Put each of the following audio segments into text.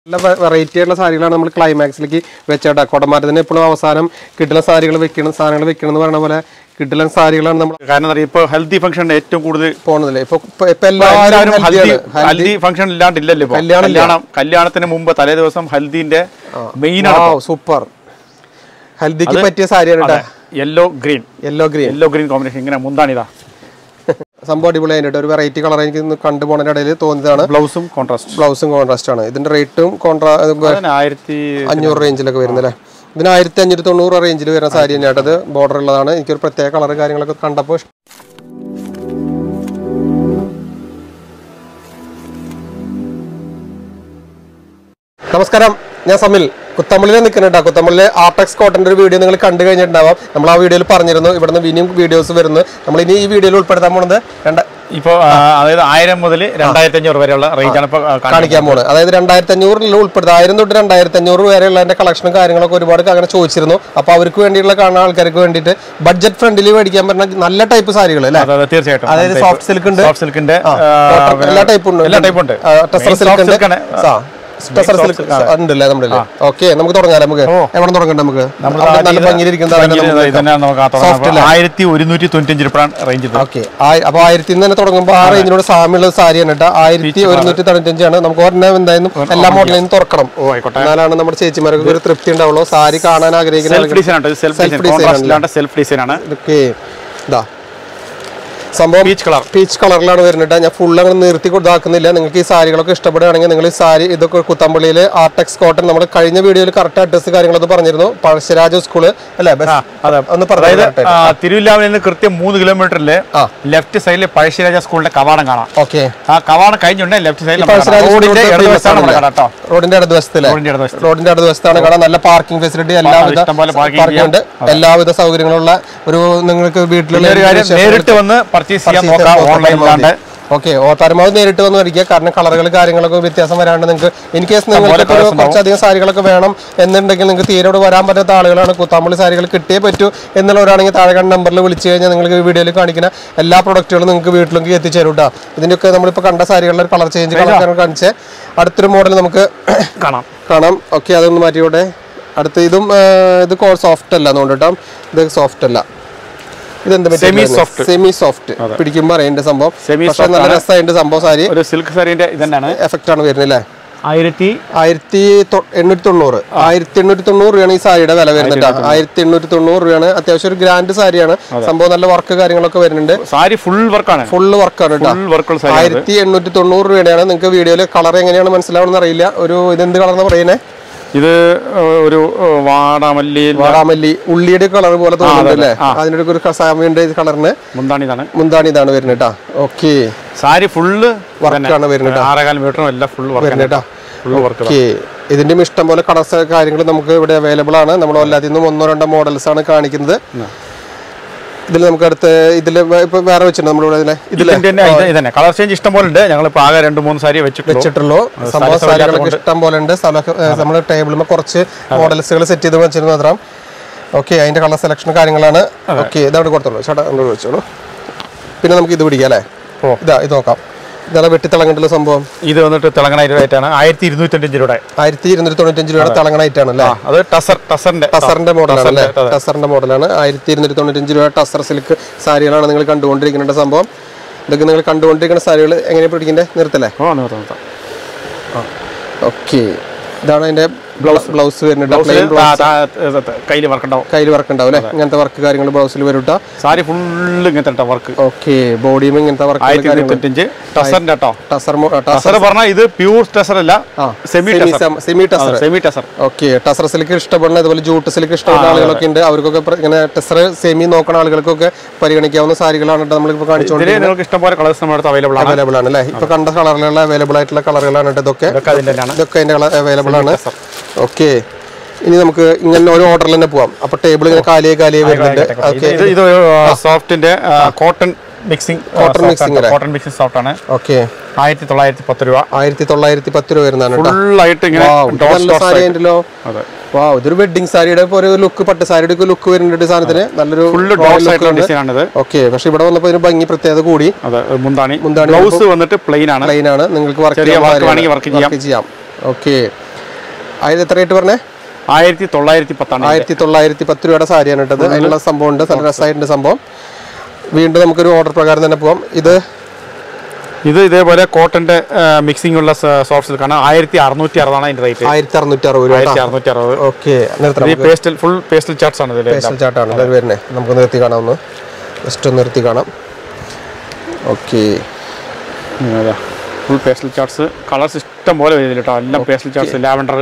നല്ല വെറൈറ്റി ആയിട്ടുള്ള സാരികളാണ് നമ്മൾ ക്ലൈമാക്സിലേക്ക് വെച്ചേട്ടാ കൊടമാറ്റത്തിന് എപ്പോഴും അവസാനം കിട്ടുന്ന സാരികൾ വെക്കണം സാധനങ്ങൾ വെക്കണം എന്ന് പറയുന്ന പോലെ കിട്ടുന്ന സാരികളാണ് നമ്മൾ കാരണം എന്താ ഇപ്പൊ ഹെൽത്തി ഫംഗ്ഷൻ ഏറ്റവും കൂടുതൽ പോണതില്ലേ ഇപ്പൊ ഇപ്പൊ- ഇപ്പൊ എല്ലാവരും എല്ലാവരും ഹൽദി healthy ആണ്. ഹൽദി ഫംഗ്ഷൻ ഇല്ലാണ്ടില്ലല്ലോ ഇപ്പൊ കല്യാണം ഇല്ല. കല്യാണം കല്യാണത്തിന് മുമ്പ് തലേ ദിവസം ഹൽദിന്റെ മെയിൻ ആണ് Wow, സൂപ്പർ ഹൽദിക്ക് പറ്റിയ സാരിയാണ് കേട്ടോ yellow green yellow green yellow green combination ഇങ്ങനെ മുന്താണിതാ സംഭവം അടിപൊളി അതിൻ്റെ ഒരു വെറൈറ്റി കളർ എനിക്ക് ഇന്ന് കണ്ടു പോണതിന്റെ ഇടയിൽ തോന്നിയതാണ് ബ്ലൗസും കോൺട്രാസ്റ്റ് ബ്ലൗസും കോൺട്രാസ്റ്റ് ആണ് ഇതിന്റെ റേറ്റും കോൺട്രാ ആയിരത്തി അഞ്ഞൂറ് റേഞ്ചിലൊക്കെ വരുന്നല്ലേ ഇതിന് ആയിരത്തി അഞ്ഞൂറ്റി തൊണ്ണൂറ് റേഞ്ചിൽ വരുന്ന സാരി തന്നെയാണ് അത് ബോർഡർ ഉള്ളതാണ് എനിക്കൊരു പ്രത്യേക കളർ കാര്യങ്ങളൊക്കെ കണ്ടപ്പോൾ ഇഷ്ട- നമസ്കാരം ഞാൻ സമിൽ കുത്തമ്പള്ളിയിൽ നിൽക്കുന്നുണ്ട് കുത്തമ്പള്ളിലെ ആർടെക്സ് കോട്ടന്റെ ഒരു വീഡിയോ നിങ്ങൾ കണ്ടു കഴിഞ്ഞിട്ടുണ്ടാവാം നമ്മൾ ആ വീഡിയോയിൽ പറഞ്ഞിരുന്നു ഇവിടുന്ന് ഇനിയും വീഡിയോസ് വരുന്നു നമ്മൾ ഇനി ഈ വീഡിയോയിൽ ഉൾപ്പെടുത്താൻ പോണത് രണ്ട ഇപ്പൊ ആ, അതായത് ആയിരം മുതൽ രണ്ടായിരത്തി അഞ്ഞൂറ് വരെയുള്ള റേഞ്ച് ആണ് ഇപ്പൊ ആ, കാണിക്കുന്നത്. കാണിക്കാൻ പോണ് അതായത് രണ്ടായിരത്തി അഞ്ഞൂറിൽ ഉൾപ്പെടുത്തുക ആയിരം തൊട്ട് രണ്ടായിരത്തി അഞ്ഞൂറ് വരെയുള്ള അതിന്റെ കളക്ഷനും കാര്യങ്ങളൊക്കെ ഒരുപാട് അങ്ങനെ ചോദിച്ചിരുന്നു അപ്പൊ അവർക്ക് വേണ്ടിയുള്ള കാണുന്ന ആൾക്കാർക്ക് വേണ്ടിയിട്ട് ബഡ്ജറ്റ് ഫ്രണ്ടിൽ മേടിക്കാൻ പറ്റുന്ന നല്ല ടൈപ്പ് സാരികൾ അല്ലേ അതെ, അതെ, തീർച്ചയായിട്ടും അതായത് സോഫ്റ്റ് സിൽക്ക് ഉണ്ട് സോഫ്റ്റ് സിൽക്കിന്റെ cotton, എല്ലാ ടൈപ്പും ഉണ്ട് എല്ലാ ടൈപ്പും ഉണ്ട് ടെസർ Main സിൽക്ക് soft ഉണ്ട് silk ആണ്. ടെസർ സിൽക്ക് ഉണ്ടല്ലേ നമ്മുടെ ഓക്കെ നമുക്ക് തുടങ്ങാം നമുക്ക് എവിടെ തുടങ്ങണ്ട നമുക്ക് അവിടെ നല്ല ഭംഗിയിലിരിക്കുന്നത് അതന്നെ നമുക്ക് ഇതന്നെയാണ് നമുക്ക് ആ തുടങ്ങുന്നത്. ആയിരത്തി ഒരുന്നൂറ്റി തൊണ്ണൂറ്റി രൂപയാണ് റേഞ്ച് ഇത് ഓക്കെ അപ്പൊ ആയിരത്തി തന്നെ തുടങ്ങുമ്പോൾ ആ റേഞ്ചിനോട് സാമ്യമുള്ള സാരിയാണ് കേട്ടോ ആയിരത്തി ഒരുന്നൂറ്റി തൊണ്ണൂറ്റഞ്ചാണ് നമുക്ക് ഒരെണ്ണം എന്തായാലും എല്ലാ മോഡലിലും തുറക്കണം ഓ ആയിക്കോട്ടെ എന്നാലാണ് നമ്മുടെ ചേച്ചിമാർക്ക് ഒരു തൃപ്തി ഉണ്ടാവുള്ളൂ സാരി കാണാൻ ആഗ്രഹിക്കുന്ന സെൽഫ് ഡിസൈൻ ആണ് self Self design design contrast ഇല്ലാണ്ട് സെൽഫ് ഡിസൈൻ ആണ് ഇതൊക്കെ ഇതാ സംഭവം പീച്ച് കളർ പീച്ച് കളറിലാണ് വരുന്നത് ഞാൻ ഫുൾ അങ്ങനെ നിർത്തി ഇതാക്കുന്നില്ല നിങ്ങൾക്ക് ഈ സാരികളൊക്കെ ഇഷ്ടപ്പെടുകയാണെങ്കിൽ നിങ്ങൾ ഈ സാരി ഇതൊക്കെ കുത്തമ്പള്ളിയിൽ ആർടെക്സ് കോട്ടൺ നമ്മൾ കഴിഞ്ഞ വീഡിയോയിൽ കറക്റ്റ് അഡ്രസ് കാര്യങ്ങളൊക്കെ പറഞ്ഞിരുന്നു പഴശ്ശിരാജ സ്കൂള് അല്ലേ ബസ് അതെ ഒന്ന് അതായത് പറഞ്ഞു ആ, തിരുവില്ലാമലയിൽ നിന്ന് കൃത്യം മൂന്ന് കിലോമീറ്ററിൽ ആ. ലെഫ്റ്റ് സൈഡിൽ പഴശ്ശിരാജ സ്കൂളിന്റെ കവാടം കാണാം ഓക്കെ ആ കവാടം കഴിഞ്ഞുണ്ടെങ്കിൽ ലെഫ്റ്റ് സൈഡിൽ പഴശ്ശിരാജ റോഡിന്റെ സ്കൂളിന്റെ ഇടതുവശത്താണ് നമ്മുടെ കട കേട്ടോ റോഡിന്റെ ഇടതുവശത്തിലെ റോഡിന്റെ ഇടതുവശത്ത് റോഡിന്റെ അടുത്ത കാണാൻ നല്ല പാർക്കിംഗ് ഫെസിലിറ്റി എല്ലാവിധ ഇഷ്ടംപോലെ parking പാർക്കിംഗ് ഉണ്ട് എല്ലാവിധ സൗകര്യങ്ങളുള്ള ഒരു നിങ്ങൾക്ക് വീട്ടിലുള്ള ഒരു കാര്യം നേരിട്ട് വന്ന് പർച്ചേസ് ചെയ്യാൻ നോക്കാം ഓൺലൈൻ ഇല്ലാണ്ട് ഓക്കെ ഓ പരമാവധി നേരിട്ട് വന്ന് മേടിക്കുക കാരണം കളറുകൾ കാര്യങ്ങളൊക്കെ വ്യത്യാസം വരാണ്ട് നിങ്ങൾക്ക് ഇൻ കേസ് നിങ്ങൾക്ക് ഇപ്പോൾ ഒരു കുറച്ചധികം സാരികളൊക്കെ വേണം എന്നുണ്ടെങ്കിൽ നിങ്ങൾക്ക് തീരെ ഇവിടെ വരാൻ പറ്റാത്ത ആളുകളാണ് കൂത്താമ്പള്ളി സാരികൾ കിട്ടിയേ പറ്റൂ എന്നുള്ളവരാണെങ്കിൽ താഴെ കണ്ട നമ്പറിൽ വിളിച്ചു കഴിഞ്ഞാൽ നിങ്ങൾക്ക് വീഡിയോയിൽ കാണിക്കുന്ന എല്ലാ പ്രൊഡക്റ്റുകളും നിങ്ങൾക്ക് വീട്ടിലേക്ക് എത്തിച്ചേരും കേട്ടോ ഇതിൻ്റെയൊക്കെ നമ്മളിപ്പോൾ കണ്ട സാരികളുടെ കളർ ചേഞ്ച് കളർ കാണിച്ച് അടുത്തൊരു മോഡൽ നമുക്ക് കാണാം കാണാം ഓക്കെ അതൊന്ന് മാറ്റിയോടെ അടുത്ത ഇതും ആ, ഇത് സോഫ്റ്റ് അല്ല അതുകൊണ്ട് കേട്ടോ ഇത് സോഫ്റ്റ് അല്ല ഇതെന്ത് Semi soft. സെമി സോഫ്റ്റ് പിടിക്കുമ്പോൾ അറിയേണ്ട സംഭവം Semi പക്ഷേ നല്ല രസമായിട്ട് സംഭവം സാരി ഒരു സിൽക്ക് സാരീന്റെ ഇതന്നെയാണ് എഫക്റ്റ് ആണ് വരുന്നത് അല്ലേ ആയിരത്തി ആയിരത്തി തൊ- എണ്ണൂറ്റി തൊണ്ണൂറ് ആയിരത്തി എണ്ണൂറ്റി തൊണ്ണൂറ് രൂപയാണ് ഈ സാരിയുടെ വില വരുന്നത് കേട്ടോ ആയിരത്തി എണ്ണൂറ്റി തൊണ്ണൂറ് രൂപയാണ് അത്യാവശ്യം ഒരു ഗ്രാൻഡ് സാരിയാണ് സംഭവം നല്ല വർക്ക് കാര്യങ്ങളൊക്കെ വരുന്നുണ്ട് സാരി ഫുൾ വർക്കാണ് ഫുള്ള് വർക്കാണ് കേട്ടോ ഫുൾ വർക്കുള്ള സാരി ആയിരത്തി എണ്ണൂറ്റി തൊണ്ണൂറ് രൂപയാണ് നിങ്ങൾക്ക് വീഡിയോയിൽ കളർ എങ്ങനെയാണ് മനസ്സിലാവണമെന്ന് അറിയില്ല ഒരു ഇതെന്ത് കളർന്ന് പറയുന്നത് ഇത് ഏഹ്, ഒരു ഏഹ്, വാടാമല്ലി വാടാമല്ലി ഉള്ളിയുടെ കളർ പോലെ തോന്നുന്നുണ്ട് അല്ലേ അതിന്റെ ഒരു സാമ്യമുണ്ട് ഈ കളറിന് മുന്താണി ഇതാണ് മുന്താണി ഇതാണ് വരുന്നത് കേട്ടോ ഓക്കെ സാരി ഫുള്ള് വർക്കാണ് വരുന്നത് ആറേകാൽ മീറ്ററും എല്ലാം ഫുൾ വർക്ക് വരുന്നത് കേട്ടോ ഫുൾ വർക്ക് ഓക്കെ ഇതിന്റെയും ഇഷ്ടം പോലെ കളർസ് കാര്യങ്ങൾ നമുക്ക് ഇവിടെ അവൈലബിൾ ആണ് നമ്മൾ എല്ലാത്തിൽ നിന്നും ഒന്നോ രണ്ടോ മോഡൽസ് ആണ് കാണിക്കുന്നത് ഇതിൽ നമുക്ക് അടുത്ത് ഇതിൽ ഇപ്പൊ വേറെ വെച്ചിട്ടുണ്ട് നമ്മളിവിടെ ഇതിലെ ഇതിലെ ഇതിന്റെ തന്നെ ഇത് തന്നെ കളർ ചേഞ്ച് ഇഷ്ടം പോലെ ഉണ്ട് ഞങ്ങൾ ഇപ്പൊ ആകെ രണ്ട് മൂന്ന് സാരി വെച്ചിട്ടുള്ളൂ വെച്ചിട്ടുള്ളൂ സംഭവ സാരികളൊക്കെ ഇഷ്ടം പോലെ ഉണ്ട് സ്ഥലമൊക്കെ നമ്മൾ ടേബിളിൽ കുറച്ച് മോഡൽസുകൾ സെറ്റ് ചെയ്ത് വെച്ചിരുന്നു മാത്രം ഓക്കെ അതിന്റെ കളർ സെലക്ഷൻ കാര്യങ്ങളാണ് ഓക്കെ ഇതവിടെ കൊടുത്തോളൂ ചേട്ടാ അങ്ങോട്ട് വെച്ചോളൂ പിന്നെ നമുക്ക് ഇത് പിടിക്കാം അല്ലേ ഓ. ഇതാ ഇത് നോക്കാം ഇതാണ് വെട്ടിത്തിളങ്ങേണ്ടുള്ള സംഭവം ഇത് വന്നിട്ട് തിളങ്ങണ റേറ്റാണ് ആയിരത്തി ഇരുന്നൂറ്റഞ്ച് രൂപയുടെ ആയിരത്തി ഇരുന്നൂറ്റി തൊണ്ണൂറ്റഞ്ച് രൂപയുടെ തിളങ്ങണായിട്ടാണ് അല്ലേ ആ അത് ടസർ ടസറിന്റെ ടസറിന്റെ മോഡലാണ് അല്ലേ ടസറിന്റെ, അതെ. ടസറിന്റെ മോഡലാണ് ആയിരത്തി ഇരുന്നൂറ്റി തൊണ്ണൂറ്റഞ്ച് രൂപ ടസർ സിൽക്ക് സാരികളാണ് നിങ്ങൾ കണ്ടുകൊണ്ടിരിക്കുന്ന സംഭവം ഇതൊക്കെ നിങ്ങൾ കണ്ടുകൊണ്ടിരിക്കുന്ന സാരികൾ എങ്ങനെ പിടിക്കണ്ടേ നിർത്തല്ലേ ഓ നിർത്താം നിർത്താം ഓക്കെ ഇതാണ് അതിന്റെ ബ്ലൗസ് ബ്ലൗസ് വരുന്നുണ്ട് പ്ലെയിൻ കയ്യിൽ വർക്ക് ഉണ്ടാവും കയ്യിൽ വർക്ക് ഉണ്ടാവും അല്ലേ ഇങ്ങനത്തെ വർക്ക് കാര്യങ്ങൾ ബ്ലൗസിൽ വരും കേട്ടോ സാരി ഫുള്ള് ഇങ്ങനത്തെ വർക്ക് ഓക്കെ ബോഡിയും ഇങ്ങനത്തെ വർക്ക് ആയിരത്തി ഇരുന്നൂറ്റഞ്ച് ടസറിന്റെ കേട്ടോ ടസർ ടസർ ടസർ പറഞ്ഞാൽ ഇത് പ്യൂർ ടസർ അല്ല semi tussar semi tussar semi tussar okay tussar silk ഇഷ്ടപ്പെടുന്ന അതുപോലെ ജൂട്ട് സിൽക്ക് ഇഷ്ടപ്പെടുന്ന ആളുകളൊക്കെ ഉണ്ട് അവർക്കൊക്കെ പ്ര- ഇങ്ങനെ ടസർ സെമി നോക്കുന്ന ആളുകൾക്കൊക്കെ പരിഗണിക്കാവുന്ന സാരികളാണ് കേട്ടോ നമ്മളിപ്പോൾ കാണിച്ചുകൊണ്ട് ഇതിൽ നിങ്ങൾക്ക് ഇഷ്ടം പോലെ കളേഴ്സ് നമ്മുടെ അടുത്ത് അവൈലബിൾ ആണ് അവൈലബിൾ ആണ് അല്ലേ ഇപ്പൊ കണ്ട കളറുകളുള്ള അവൈലബിൾ ആയിട്ടുള്ള കളറുകളാണ് കേട്ടോ ഇതൊക്കെ ഇതൊക്കെ അതിന്റെ തന്നെയാണ് ഇതൊക്കെ അതിന്റെ അവൈലബിൾ ആണ് ഓക്കെ ഇനി നമുക്ക് ഇങ്ങനെ ഒരു ഓർഡറിൽ തന്നെ പോവാം അപ്പൊ ടേബിൾ ഇങ്ങനെ കാലിയെ കാലിയെ വരുന്നുണ്ട് ഇത് ഇത് ഇത് സോഫ്റ്റിന്റെ കോട്ടൺ മിക്സിംഗ് Cotton mixing അല്ലേ? കോട്ടൺ മിക്സിംഗ് സോഫ്റ്റ് ആണ് ഓക്കെ ആയിരത്തി തൊള്ളായിരത്തി പത്ത് രൂപ ആയിരത്തി തൊള്ളായിരത്തി പത്ത് രൂപ വരുന്നതാണ് കേട്ടോ ഫുള്ളായിട്ട് ഇങ്ങനെ Wow, ഇത് ഡോട്ട് നല്ല സാരി ഉണ്ടല്ലോ അതെ വാ ഇതൊരു വെഡിങ് സാരിയുടെ ഇപ്പൊ ഒരു ലുക്ക് പട്ട് സാരിയുടെ ഒക്കെ ലുക്ക് വരുന്നുണ്ട് ഈ സാധനത്തിന് നല്ലൊരു ഫുള്ള് ഡോട്ട്സ് ആയിട്ടുള്ള ഡിസൈൻ ആണിത് ഓക്കെ പക്ഷെ ഇവിടെ വന്നപ്പോ ഇതിന് ഭംഗി പ്രത്യേകത കൂടി അതെ മുന്താണി മുന്താണി ബ്ലൗസ് വന്നിട്ട് പ്ലെയിൻ ആണ് പ്ലെയിൻ ആണ് നിങ്ങൾക്ക് വർക്ക് ചെറിയ work വേണമെങ്കിൽ work ചെയ്യാം. ചെയ്യാം ഓക്കെ അതിന് എത്ര റേറ്റ് പറഞ്ഞേ ആയിരത്തി തൊള്ളായിരത്തി പത്താണ് ആയിരത്തി തൊള്ളായിരത്തി പത്ത് രൂപയുടെ സാരിയാണ് ഇട്ടത് അതിനുള്ള സംഭവം ഉണ്ട് നല്ല രസമായിട്ടുണ്ട് സംഭവം വീണ്ടും നമുക്കൊരു ഓർഡർ പ്രകാരം തന്നെ പോവാം ഇത് ഇത് ഇതേപോലെ കോട്ടന്റെ മിക്സിംഗ് ഉള്ള സോഫ്റ്റ് സിൽക്കാണ് ആയിരത്തി അറുന്നൂറ്റി അറുപതാണ് അതിന്റെ റേറ്റ് ആയിരത്തി അറുന്നൂറ്റി അറുപത് രൂപ ആയിരത്തി അറുന്നൂറ്റി അറുപത് ഓക്കെ നിർത്തണം ഇത് പേസ്റ്റൽ ഫുൾ പേസ്റ്റൽ ചാർട്ട്സ് ആണ് ഇതിൽ പേസ്റ്റൽ ചാർട്ടാണ് ഇത് വരുന്നത് നമുക്ക് നിർത്തി കാണാം ഒന്ന് ജസ്റ്റ് ഒന്ന് നിർത്തി കാണാം okay full pastel charts colours ഇഷ്ടം പോലെ വരുന്നില്ല കേട്ടോ എല്ലാം പേസ്റ്റൽ ചാർട്ട്സ് ലാവൻഡർ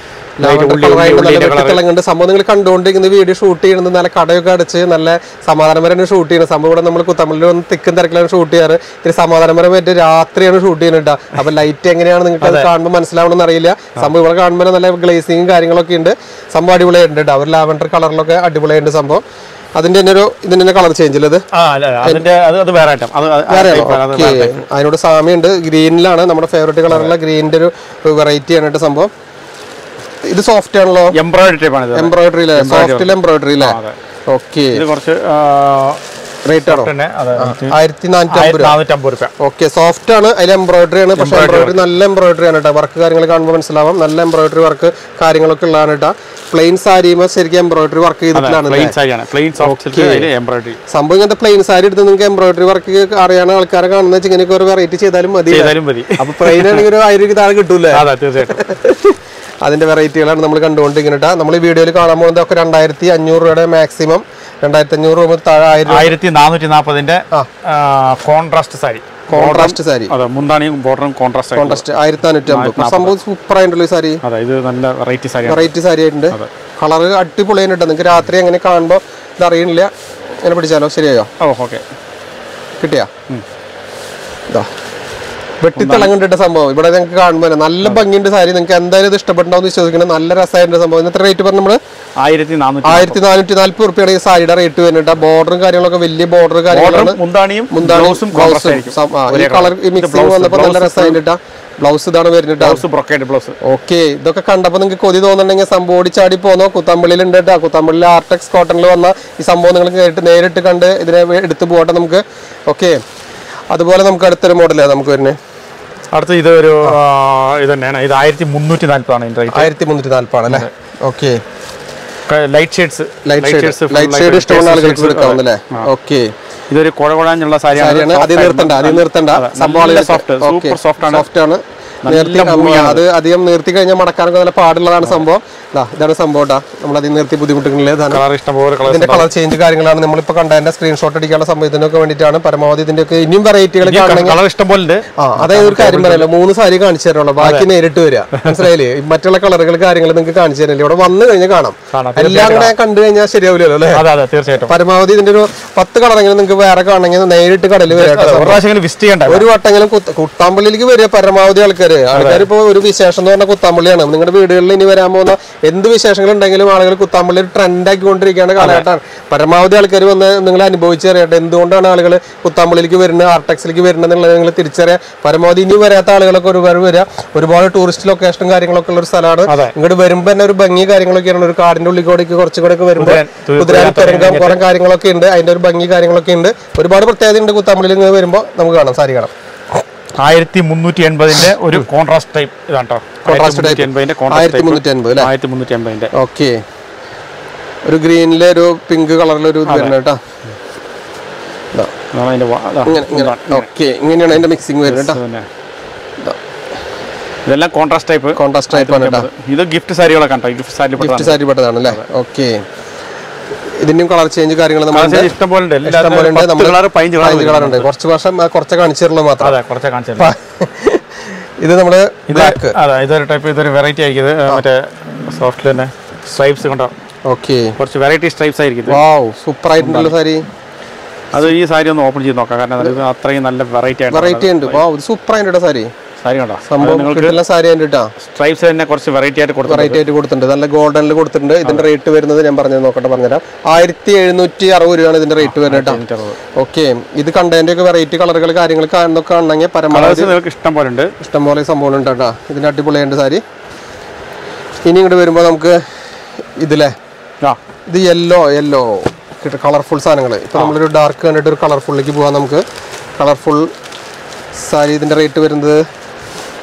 വെട്ടിത്തിളങ്ങുന്നുണ്ട് സംഭവം നിങ്ങൾ കണ്ടുകൊണ്ടിരിക്കുന്ന വീഡിയോ ഷൂട്ട് ചെയ്യുന്നത് നല്ല കടയൊക്കെ അടച്ച് നല്ല സമാധാനപരമാണ് ഷൂട്ട് ചെയ്യുന്നത് സംഭവം ഇവിടെ നമ്മൾ കുത്തമ്പള്ളിൽ വന്ന് തിക്കും തിരക്കിലാണ് ഷൂട്ട് ചെയ്യാറ് ഇത്തിരി സമാധാനപരമായിട്ട് രാത്രിയാണ് ഷൂട്ട് ചെയ്യുന്നത് ട്ടോ. അപ്പൊ ലൈറ്റ് എങ്ങനെയാണ് നിങ്ങൾക്ക് അത് കാണുമ്പോൾ മനസ്സിലാവണമെന്ന് അറിയില്ല സംഭവം ഇവിടെ കാണുമ്പോൾ നല്ല ഗ്ലേസിങ്ങും കാര്യങ്ങളൊക്കെ ഉണ്ട് സംഭവം അടിപൊളിയായിട്ടുണ്ട് ട്ടോ. ഒരു ലാവൻഡർ കളറിലൊക്കെ അടിപൊളിയായിട്ടുണ്ട് സംഭവം അതിന്റെ തന്നെ ഒരു ഇതിന്റെ തന്നെ കളർ ചേഞ്ച് ഇത് ആ അല്ല അല്ല, അതിന്റെ അത് അത് വേറെ ഐറ്റം അത് അത് വേറെ type ആണ്, അത് ഓക്കെ വേറെ type. അതിനോട് സാമ്യമുണ്ട് ഗ്രീനിലാണ് നമ്മുടെ ഫേവറേറ്റ് കളറുള്ള ഗ്രീനിന്റെ ഒരു വെറൈറ്റി ആണ് കേട്ടോ സംഭവം ഇത് സോഫ്റ്റ് ആണല്ലോ എംബ്രോയിഡറി ടൈപ്പ് ആണ് ഇത് എംബ്രോയിഡറി അല്ലേ സോഫ്റ്റിൽ എംബ്രോയിഡറി അല്ലേ അതെ. ഓക്കെ ഇത് കുറച്ച് റേറ്റ് ആണോ തന്നെ അതെ ആയിരത്തി നാനൂറ്റി അമ്പത് രൂപ നാനൂറ്റി അമ്പത് രൂപ ഓക്കെ സോഫ്റ്റ് ആണ് അതിൽ എംബ്രോയിഡറി ആണ് പക്ഷെ എംബ്രോയിഡറി നല്ല എംബ്രോയിഡറി ആണ് കേട്ടോ വർക്ക് കാര്യങ്ങൾ കാണുമ്പോൾ മനസ്സിലാവാം നല്ല എംബ്രോയിഡറി വർക്ക് കാര്യങ്ങളൊക്കെ ഉള്ളതാണ് കേട്ടോ പ്ലെയിൻ സാരിയുമ്പോൾ ശരിക്കും എംബ്രോയിഡറി വർക്ക് ചെയ്തിട്ടുള്ളതാണ് പ്ലെയിൻ സാരിയാണ് പ്ലെയിൻ സോഫ്റ്റ് സിൽക്ക് അതിൽ എംബ്രോയിഡറി സംഭവം ഇങ്ങനത്തെ പ്ലെയിൻ സാരി എടുത്ത് നിങ്ങൾക്ക് എംബ്രോയിഡറി വർക്ക് അറിയാവുന്ന ആൾക്കാരെ കാണുന്ന വെച്ചാൽ ഇങ്ങനെയൊക്കെ ഒരു വെറൈറ്റി ചെയ്താലും മതി ചെയ്താലും മതി അപ്പൊ പ്ലെയിൻ ആണെങ്കിൽ ഒരു ആയിരം രൂപ താഴെ കിട്ടൂലേ അതെ തീർച്ചയായിട്ടും അതിന്റെ വെറൈറ്റികളാണ് നമ്മൾ കണ്ടുകൊണ്ടിരിക്കുന്നത് നമ്മൾ ഈ വീഡിയോയിൽ കാണാൻ പോകുന്നത് ഒക്കെ രണ്ടായിരത്തി അഞ്ഞൂറ് രൂപയുടെ മാക്സിമം രണ്ടായിരത്തി അഞ്ഞൂറ് രൂപ മുതൽ താഴെ ആയിരം ആയിരത്തി നാനൂറ്റി നാൽപ്പതിന്റെ കോൺട്രാസ്റ്റ് സാരി കോൺട്രാസ്റ്റ് സാരി അതെ മുന്താണിയും ബോർഡറും കോൺട്രാസ്റ്റ് ആയിട്ട് കോൺട്രാസ്റ്റ് ആയിരത്തി നാനൂറ്റി അമ്പത് സംഭവം സൂപ്പർ ആയിട്ടുള്ള ഈ സാരി അതെ ഇത് നല്ല വെറൈറ്റി സാരിയാണ് വെറൈറ്റി സാരി ആയിട്ടുണ്ട് കളർ അടിപൊളിയായിട്ട് നിങ്ങൾക്ക് രാത്രി അങ്ങനെ കാണുമ്പോൾ ഇത് അറിയണില്ല ഇങ്ങനെ പിടിച്ചാലോ ശരിയായോ ഓ ഓക്കെ കിട്ടിയാ ഇതാ വെട്ടിത്തിളങ്ങണ്ടിട്ട സംഭവം ഇവിടെ നിങ്ങൾക്ക് കാണുമ്പോൾ തന്നെ നല്ല ഭംഗിയുണ്ട് സാരി നിങ്ങൾക്ക് എന്തായാലും ഇത് ഇഷ്ടപ്പെട്ടുണ്ടാവും വിശ്വസിക്കുന്നത് നല്ല രസമായിട്ടുണ്ട് സംഭവം ഇന്നത്തെ റേറ്റ് പറഞ്ഞ നമ്മള് ആയിരത്തി നാനൂറ്റി ആയിരത്തി നാനൂറ്റി നാല്പത് റുപ്യാണ് ഈ സാരിയുടെ റേറ്റ് വരുന്നുണ്ട് ബോർഡറും കാര്യങ്ങളൊക്കെ വലിയ ബോർഡർ കാര്യങ്ങളാണ് ബോർഡറും മുന്താണിയും മുന്താണി ബ്ലൗസും കോൺട്രാസ്റ്റ് ആയിരിക്കും സം- ആ, ഈ കളർ മിക്സിംഗ് വന്നപ്പോൾ നല്ല രസമായിട്ടാ ബ്ലൗസ് ഇതാണ് വരുന്നുണ്ട് ബ്ലൗസ് ബ്രൊക്കേഡ് ബ്ലൗസ് ഓക്കെ ഇതൊക്കെ കണ്ടപ്പോൾ നിങ്ങൾക്ക് കൊതി തോന്നുന്നുണ്ടെങ്കിൽ സംഭവം ഓടിച്ചാടി പോന്നോ കുത്തമ്പള്ളിയിൽ ഉണ്ട് കേട്ടോ കുത്തമ്പള്ളിയിൽ ആർടെക്സ് കോട്ടണിൽ വന്ന ഈ സംഭവം നിങ്ങൾ കേട്ട് നേരിട്ട് കണ്ട് ഇതിനെ എടുത്ത് പോകട്ടെ നമുക്ക് ഓക്കെ അതുപോലെ നമുക്ക് അടുത്തൊരു മോഡലാണ് നമുക്ക് വരുന്നത് അടുത്ത് ഇത് ഒരു ആ, ഇത് തന്നെയാണ് ഇത് ആയിരത്തി മുന്നൂറ്റി നാല്പതാണ് ഇതിന്റെ റേറ്റ് ആയിരത്തി മുന്നൂറ്റി നാല്പാണ് അല്ലേ okay light shades light shade light shade ഇഷ്ടമുള്ള ആളുകൾക്ക് എടുക്കാവുന്നല്ലേ ഓക്കെ ഇതൊരു കുഴകുഴാനുള്ള സാരിയാണ് സാരിയാണ് അധികം നിർത്തണ്ട അധികം നിർത്തണ്ട സംഭവം സോഫ്റ്റ് സൂപ്പർ സോഫ്റ്റ് ആണ് സോഫ്റ്റ് ആണ് നിർത്തി അത് അധികം നിർത്തി കഴിഞ്ഞാൽ മടക്കാനൊക്കെ നല്ല പാടുള്ളതാണ് സംഭവം ദാ, ഇതാണ് സംഭവം ട്ടാ. നമ്മൾ അധികം നിർത്തി ബുദ്ധിമുട്ടുകളില്ല ഇതാണ് കളർ ഇഷ്ടം പോലെ കളർ ഇതിന്റെ കളർ ചേഞ്ച് കാര്യങ്ങളാണ് നമ്മളിപ്പോ കണ്ടതിന്റെ സ്ക്രീൻഷോട്ട് അടിക്കാനുള്ള സമയത്തിനൊക്കെ വേണ്ടിയിട്ടാണ് പരമാവധി ഇതിന്റെ ഒക്കെ ഇനിയും വെറൈറ്റികൾ കാണണമെങ്കിൽ കളർ ഇഷ്ടം പോലെ ഉണ്ട് ആ അതായത് ഒരു കാര്യം പറയല്ലോ മൂന്ന് സാരി കാണിച്ചു തരുള്ളൂ ബാക്കി നേരിട്ട് വരിക മനസ്സിലായില്ലേ ഈ മറ്റുള്ള കളറുകൾ കാര്യങ്ങൾ നിങ്ങൾക്ക് കാണിച്ചു തരില്ല ഇവിടെ വന്നു കഴിഞ്ഞാൽ കാണാം കാണാം, എല്ലാം കൂടെ കണ്ടു കഴിഞ്ഞാൽ ശരിയാവില്ലല്ലോ അല്ലേ അതെ അതെ തീർച്ചയായിട്ടും പരമാവധി ഇതിന്റെ ഒരു പത്ത് കളറെങ്കിലും നിങ്ങൾക്ക് വേറെ കാണണമെങ്കിൽ നേരിട്ട് കടയിൽ വരാം കേട്ടോ. ഒരു പ്രാവശ്യം വിസിറ്റ് ചെയ്യണ്ട ഒരു വട്ടെങ്കിലും കുത്ത- കുത്താമ്പള്ളിയിലേക്ക് വരിക പരമാവധി ആൾക്കാർ ആൾക്കാർ ഇപ്പോൾ ഒരു വിശേഷം എന്ന് പറഞ്ഞാൽ കുത്താമ്പള്ളിയാണ് നിങ്ങളുടെ വീടുകളിൽ ഇനി വരാൻ പോകുന്ന എന്ത് വിശേഷങ്ങൾ ഉണ്ടെങ്കിലും ആളുകൾ കുത്താമ്പള്ളി ഒരു ട്രെൻഡ് ആക്കിക്കൊണ്ടിരിക്കുകയാണ് കാലഘട്ടമാണ് പരമാവധി ആൾക്കാർ വന്ന് നിങ്ങൾ അനുഭവിച്ചറിയട്ടെ എന്തുകൊണ്ടാണ് ആളുകൾ കുത്താമ്പള്ളിയിലേക്ക് വരുന്നത് ആർടെക്സിലേക്ക് വരുന്നത് എന്നുള്ളത് നിങ്ങൾ തിരിച്ചറിയാം പരമാവധി ഇനി വരാത്ത ആളുകളൊക്കെ ഒരുപാട് വരിക ഒരുപാട് ടൂറിസ്റ്റ് ലൊക്കേഷനും കാര്യങ്ങളൊക്കെ ഉള്ള ഒരു സ്ഥലമാണ് അതെ. ഇങ്ങോട്ട് വരുമ്പോൾ തന്നെ ഒരു ഭംഗി കാര്യങ്ങളൊക്കെയാണ് ഒരു കാടിന്റെ ഉള്ളിൽ കൂടെ കുറച്ചുകൂടെ ഒക്കെ വരുമ്പോൾ കുതിരാൻ- കുതിരാൻ തുരങ്കം കുറെ കാര്യങ്ങളൊക്കെ ഉണ്ട് അതിന്റെ ഒരു ഭംഗി കാര്യങ്ങളൊക്കെ ഉണ്ട് ഒരുപാട് പ്രത്യേകത ഉണ്ട് കുത്താമ്പള്ളിയിൽ ഇങ്ങനെ വരുമ്പോൾ നമുക്ക് കാണാം സാരി കാണാം ആയിരത്തി മുന്നൂറ്റി എൺപതിന്റെ ഒരു കോൺട്രാസ്റ്റ് ടൈപ്പ് ഇതാണ് കേട്ടോ ആയിരത്തി മുന്നൂറ്റി എൺപതിന്റെ കോൺട്രാസ്റ്റ് ആയിരത്തി മുന്നൂറ്റി അൻപത് അല്ലേ ആയിരത്തി മുന്നൂറ്റി എൺപതിന്റെ ഓക്കെ ഒരു ഗ്രീനിലെ ഒരു പിങ്ക് കളറിലെ ഒരു ഇത് വരുന്നത് കേട്ടോ ദാ, അതാണ് അതിന്റെ വാ- അതാ, ഇങ്ങനെ ഇങ്ങനെ ഓക്കെ ഇങ്ങനെയാണ് അതിന്റെ മിക്സിംഗ് വരുന്നത് കേട്ടോ ഇത് തന്നെ. ഇതെല്ലാം കോൺട്രാസ്റ്റ് ടൈപ്പ് കോൺട്രാസ്റ്റ് ടൈപ്പ് ആണ് കേട്ടോ ഇത് ഗിഫ്റ്റ് സാരികളൊക്കെ കണ്ടോ ഗിഫ്റ്റ് സാരി ഗിഫ്റ്റ് സാരി പെട്ടതാണ് അല്ലേ ഓക്കെ ഇതിന്റെയും കളർ ചേഞ്ച് കാര്യങ്ങൾ നമ്മൾ ഇഷ്ടം പോലെ ഉണ്ട് ഇഷ്ടം പോലെ ഉണ്ട് നമ്മൾ കളർ പതിനഞ്ച് കളർ കളർ ഉണ്ട് കുറച്ച് വർഷം ആ, കുറച്ച് കാണിച്ചിട്ടുള്ളൂ മാത്രം അതെ കുറച്ച് കാണിച്ചു ഇത് നമ്മള് ബ്ലാക്ക് അതെ ഇതൊരു ടൈപ്പ് ഇതൊരു വെറൈറ്റി ആയിരിക്കും ഇത് മറ്റേ സോഫ്റ്റിൽ തന്നെ സ്ട്രൈപ്സ് കണ്ടോ ഓക്കെ കുറച്ച് വെറൈറ്റി സ്ട്രൈപ്സ് ആയിരിക്കും ഇത്. വാവ് സൂപ്പർ ആയിട്ടുണ്ടല്ലോ സാരി അത് ഈ സാരി ഒന്ന് ഓപ്പൺ ചെയ്ത് നോക്കാം കാരണം ഇത് അത്രയും നല്ല വെറൈറ്റി ആണ് വെറൈറ്റി ഉണ്ട് വാവ് ഇത് സൂപ്പർ ആയിട്ട് സാരി സാരി കണ്ടോ സംഭവം കിട്ടുന്ന സാരി ഉണ്ട് കേട്ടോ സ്ട്രൈപ്സ് തന്നെ കുറച്ച് വെറൈറ്റി ആയിട്ട് കൊടുത്തു വെറൈറ്റി ആയിട്ട് കൊടുത്തിട്ടുണ്ട് നല്ല ഗോൾഡനിൽ കൊടുത്തിട്ടുണ്ട് ഇതിന്റെ റേറ്റ് വരുന്നത് ഞാൻ പറഞ്ഞു നോക്കട്ടെ പറഞ്ഞുതരാം ആയിരത്തി എഴുന്നൂറ്റി അറുപത് രൂപയാണ് ഇതിന്റെ റേറ്റ് വരുന്നത് കേട്ടോ ഓക്കെ ഇത് കണ്ടതിന്റെ ഒക്കെ വെറൈറ്റി കളറുകൾ കാര്യങ്ങൾ കാണുന്നൊക്കെ കാണണമെങ്കിൽ പരമാവധി കളേഴ്സ് നിങ്ങൾക്ക് ഇഷ്ടം പോലെ ഉണ്ട് ഇഷ്ടംപോലെ സംഭവം ഉണ്ട് കേട്ടോ ഇതിന്റെ അടിപൊളിയുണ്ട് സാരി ഇനി ഇങ്ങോട്ട് വരുമ്പോൾ നമുക്ക് ഇതിലെ ആ ഇത് യെല്ലോ യെല്ലോ കളർഫുൾ സാധനങ്ങൾ ഇപ്പൊ നമ്മളൊരു ഡാർക്ക് കണ്ടിട്ട് ഒരു കളർഫുള്ളിലേക്ക് പോവാം നമുക്ക് കളർഫുൾ സാരി ഇതിന്റെ റേറ്റ് വരുന്നത്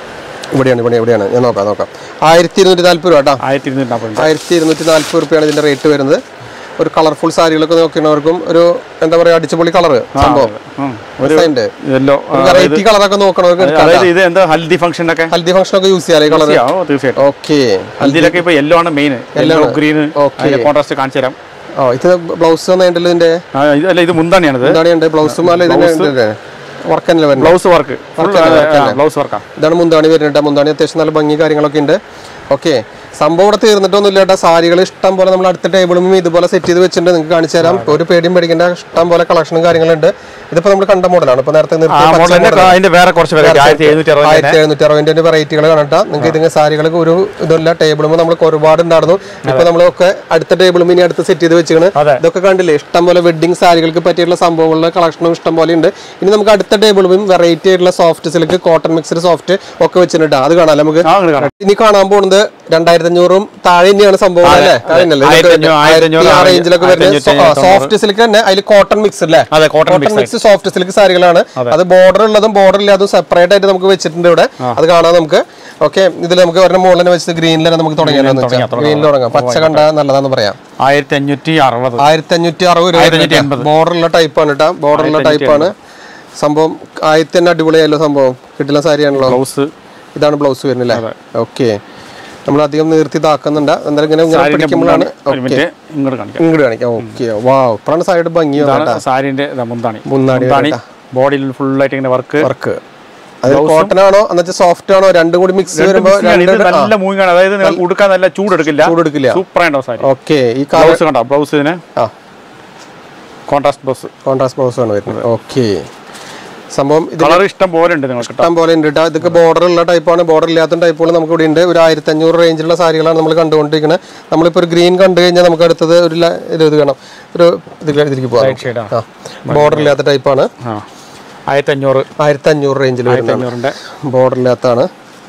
ഇവിടെയാണ് ഇവിടെ എവിടെയാണ് ഞാൻ നോക്കാം നോക്കാം ആയിരത്തി ഇരുന്നൂറ്റി നാല്പത് രൂപ കേട്ടോ ആയിരത്തി ഇരുന്നൂറ്റി നാൽപ്പത് ആയിരത്തി ഇരുന്നൂറ്റി നാല്പത് റുപ്യാണ് ഇതിന്റെ റേറ്റ് വരുന്നത് ഒരു കളർഫുൾ സാരികളൊക്കെ നോക്കുന്നവർക്കും ഒരു എന്താ പറയാ അടിച്ചുപൊളി കളർ സംഭവം ഒരു ഡിസൈൻ്റെ യെല്ലോ വെറൈറ്റി കളറൊക്കെ നോക്കണവർക്ക് എടുക്കാം അതായത് ഇത് എന്താ ഹൽദി ഫംഗ്ഷനൊക്കെ ഹൽദി ഫംഗ്ഷൻ ഒക്കെ യൂസ് ചെയ്യാം കളർ ഓ തീർച്ചയായിട്ടും ഓക്കെ ഹൽദിയിലൊക്കെ ഇപ്പൊ യെല്ലോ ആണ് main yellow green Okay. Contrast കാണിച്ചു തരാം ഓ ഇത് ബ്ലൗസ് തന്നിട്ടുണ്ടല്ലോ ഇതിന്റെ ആ, ഇത് അല്ല ഇത് മുന്താണിയാണിത് എന്താണ് ഉണ്ട് ബ്ലൗസും അല്ല ഇതിന്റെ വർക്ക് തന്നെ വരുന്നത് ബ്ലൗസ് വർക്ക് ബ്ലൗസ് വർക്കാ ഇതാണ് മുന്താണി വരുന്നുണ്ട് മുന്താണി അത്യാവശ്യം നല്ല ഭംഗി കാര്യങ്ങളൊക്കെ ഉണ്ട് ഓക്കെ സംഭവം ഇവിടെ തീർന്നിട്ടൊന്നുമില്ല കേട്ടോ സാരികൾ ഇഷ്ടം പോലെ നമ്മൾ അടുത്ത ടേബിളും ഇതുപോലെ സെറ്റ് ചെയ്ത് വെച്ചിട്ടുണ്ട് നിങ്ങൾക്ക് കാണിച്ചു തരാം ഒരു പേടിയും പേടിക്കേണ്ട ഇഷ്ടം പോലെ കളക്ഷനും കാര്യങ്ങളുണ്ട് ഇതിപ്പോ നമ്മൾ കണ്ട മോഡലാണ് ഇപ്പൊ നേരത്തെ ആ നിർത്തിയ പച്ച മോഡൽ തന്നെ അതിന്റെ വേറെ കുറച്ച് വെറൈറ്റി ആയിരത്തി എഴുന്നൂറ്റി അറുപത് ആയിരത്തി എഴുന്നൂറ്റി അറുപതിന്റെ വെറൈറ്റികൾ കാണട്ടാ നിങ്ങൾക്ക് ഇതിന് സാരികൾക്ക് ഒരു ഇതല്ല ടേബിളും നമ്മൾക്ക് ഒരുപാട് ഉണ്ടായിരുന്നു ഇപ്പൊ നമ്മളൊക്കെ അടുത്ത ടേബിളും ഇനി അടുത്ത് സെറ്റ് ചെയ്ത് വെച്ചിരിക്കണ് അതെ. ഇതൊക്കെ കണ്ടില്ലേ ഇഷ്ടം പോലെ വെഡിങ് സാരികൾക്ക് പറ്റിയിട്ടുള്ള സംഭവങ്ങളുടെ കളക്ഷനും ഇഷ്ടം പോലെ ഉണ്ട് ഇനി നമുക്ക് അടുത്ത ടേബിളും വെറൈറ്റി ആയിട്ടുള്ള soft silk cotton mixed soft ഒക്കെ വെച്ചിട്ടുണ്ട് അത് കാണാം നമുക്ക് ആ അങ്ങനെ കാണാം ഇനി കാണാൻ പോകുന്നത് രണ്ടായിരത്തി അഞ്ഞൂറും താഴെ തന്നെയാണ് സംഭവം അല്ലേ താഴെ തന്നെയല്ലേ? ആയിരത്തി ഇതൊക്കെ അഞ്ഞൂറ്, ആയിരത്തി അഞ്ഞൂറ്, ആ റേഞ്ചിലൊക്കെ വരുന്നത് ആയിരത്തി സോഫ്റ്റ് സിൽക്ക് തന്നെ അതിൽ കോട്ടൺ മിക്സ് അല്ലേ അതെ cotton cotton mix soft silk സാരികളാണ് അത് ബോർഡർ ഉള്ളതും ബോർഡർ ഇല്ലാതും സെപ്പറേറ്റ് ആയിട്ട് നമുക്ക് വെച്ചിട്ടുണ്ട് ഇവിടെ അത് കാണാം നമുക്ക് ഓക്കെ ഇതിൽ നമുക്ക് ഒരെണ്ണം മുകളിൽ തന്നെ വെച്ച് ഗ്രീനിൽ തന്നെ നമുക്ക് തുടങ്ങിയാലോ ഗ്രീനിൽ തുടങ്ങാം പച്ച കണ്ട നല്ലതാന്ന് പറയാം ആയിരത്തി അഞ്ഞൂറ്റി അറുപത് ആയിരത്തി അഞ്ഞൂറ്റി അറുപത് ആയിരത്തി രൂപ എൺപത്. ബോർഡറുള്ള ടൈപ്പാണ് കേട്ടോ ബോർഡറുള്ള ടൈപ്പാണ് സംഭവം ആയിരത്തി തന്നെ അടിപൊളിയായല്ലോ സംഭവം കിട്ടുന്ന സാരിയാണല്ലോ ബ്ലൗസ് ഇതാണ് ബ്ലൗസ് വരുന്നില്ലേ ഓക്കെ നമ്മൾ അധികം നീർത്തി ഇതാക്കുന്നുണ്ട് എന്തായാലും ഇങ്ങനെ ഇങ്ങനെ പിടിക്കുമ്പോഴാണ് ഒരു മിനിറ്റ് ഇങ്ങോട്ട് കാണിക്കാം ഇങ്ങോട്ട് കാണിക്കാം ഓക്കെ വാ ഇപ്പഴാണ് സൈഡ് ഭംഗി ഇതാണ് സാരിന്റെ ഇതാ മുന്താണി മുന്താണി മുന്താണി ബോഡിയിൽ ഫുൾ ആയിട്ട് ഇങ്ങനെ വർക്ക് വർക്ക് അത് കോട്ടൺ ആണോ എന്നുവെച്ചാൽ സോഫ്റ്റ് ആണോ രണ്ടും കൂടി മിക്സ് വരുമ്പോ ഇത് നല്ല മൂവിങ് ആണ് അതായത് നിങ്ങൾക്ക് ഉടുക്കാൻ നല്ല ചൂടെടുക്കില്ല ചൂടെടുക്കില്ല സൂപ്പർ ആയിട്ടോ സാരി ഓക്കെ ഈ കളർ ബ്ലൗസ് കണ്ടോ ബ്ലൗസ് ഇതിന് ആ കോൺട്രാസ്റ്റ് ബ്ലൗസ് കോൺട്രാസ്റ്റ് ബ്ലൗസ് ആണ് വരുന്നത് ഓക്കെ സംഭവം ഇത് കളർ ഇഷ്ടം പോലെ ഉണ്ട് നിങ്ങൾക്ക് ഇഷ്ടം പോലെ ഉണ്ട് കേട്ടോ ഇതൊക്കെ ബോർഡർ ഉള്ള ടൈപ്പാണ് ബോർഡർ ഇല്ലാത്ത ടൈപ്പുകൾ നമുക്ക് ഇവിടെ ഉണ്ട് ഒരു ആയിരത്തി അഞ്ഞൂറ് റേഞ്ചിലുള്ള സാരികളാണ് നമ്മൾ കണ്ടുകൊണ്ടിരിക്കുന്നത് നമ്മളിപ്പോൾ ഒരു ഗ്രീൻ കണ്ടു കഴിഞ്ഞാൽ നമുക്ക് അടുത്തത് ഒരു ല- ഒരു ഇത് കാണാം ഒരു ഇതിലേക്ക് ഇതിലേക്ക് പോകാം ഷെയ്ഡാ ആ ബോർഡർ ഇല്ലാത്ത ടൈപ്പാണ് ആ ആയിരത്തി അഞ്ഞൂറ് ആയിരത്തി അഞ്ഞൂറ് റേഞ്ചിൽ ആയിരത്തി വരുന്നത് അഞ്ഞൂറിന്റെ ബോർഡർ ഇല്ലാത്തതാണ്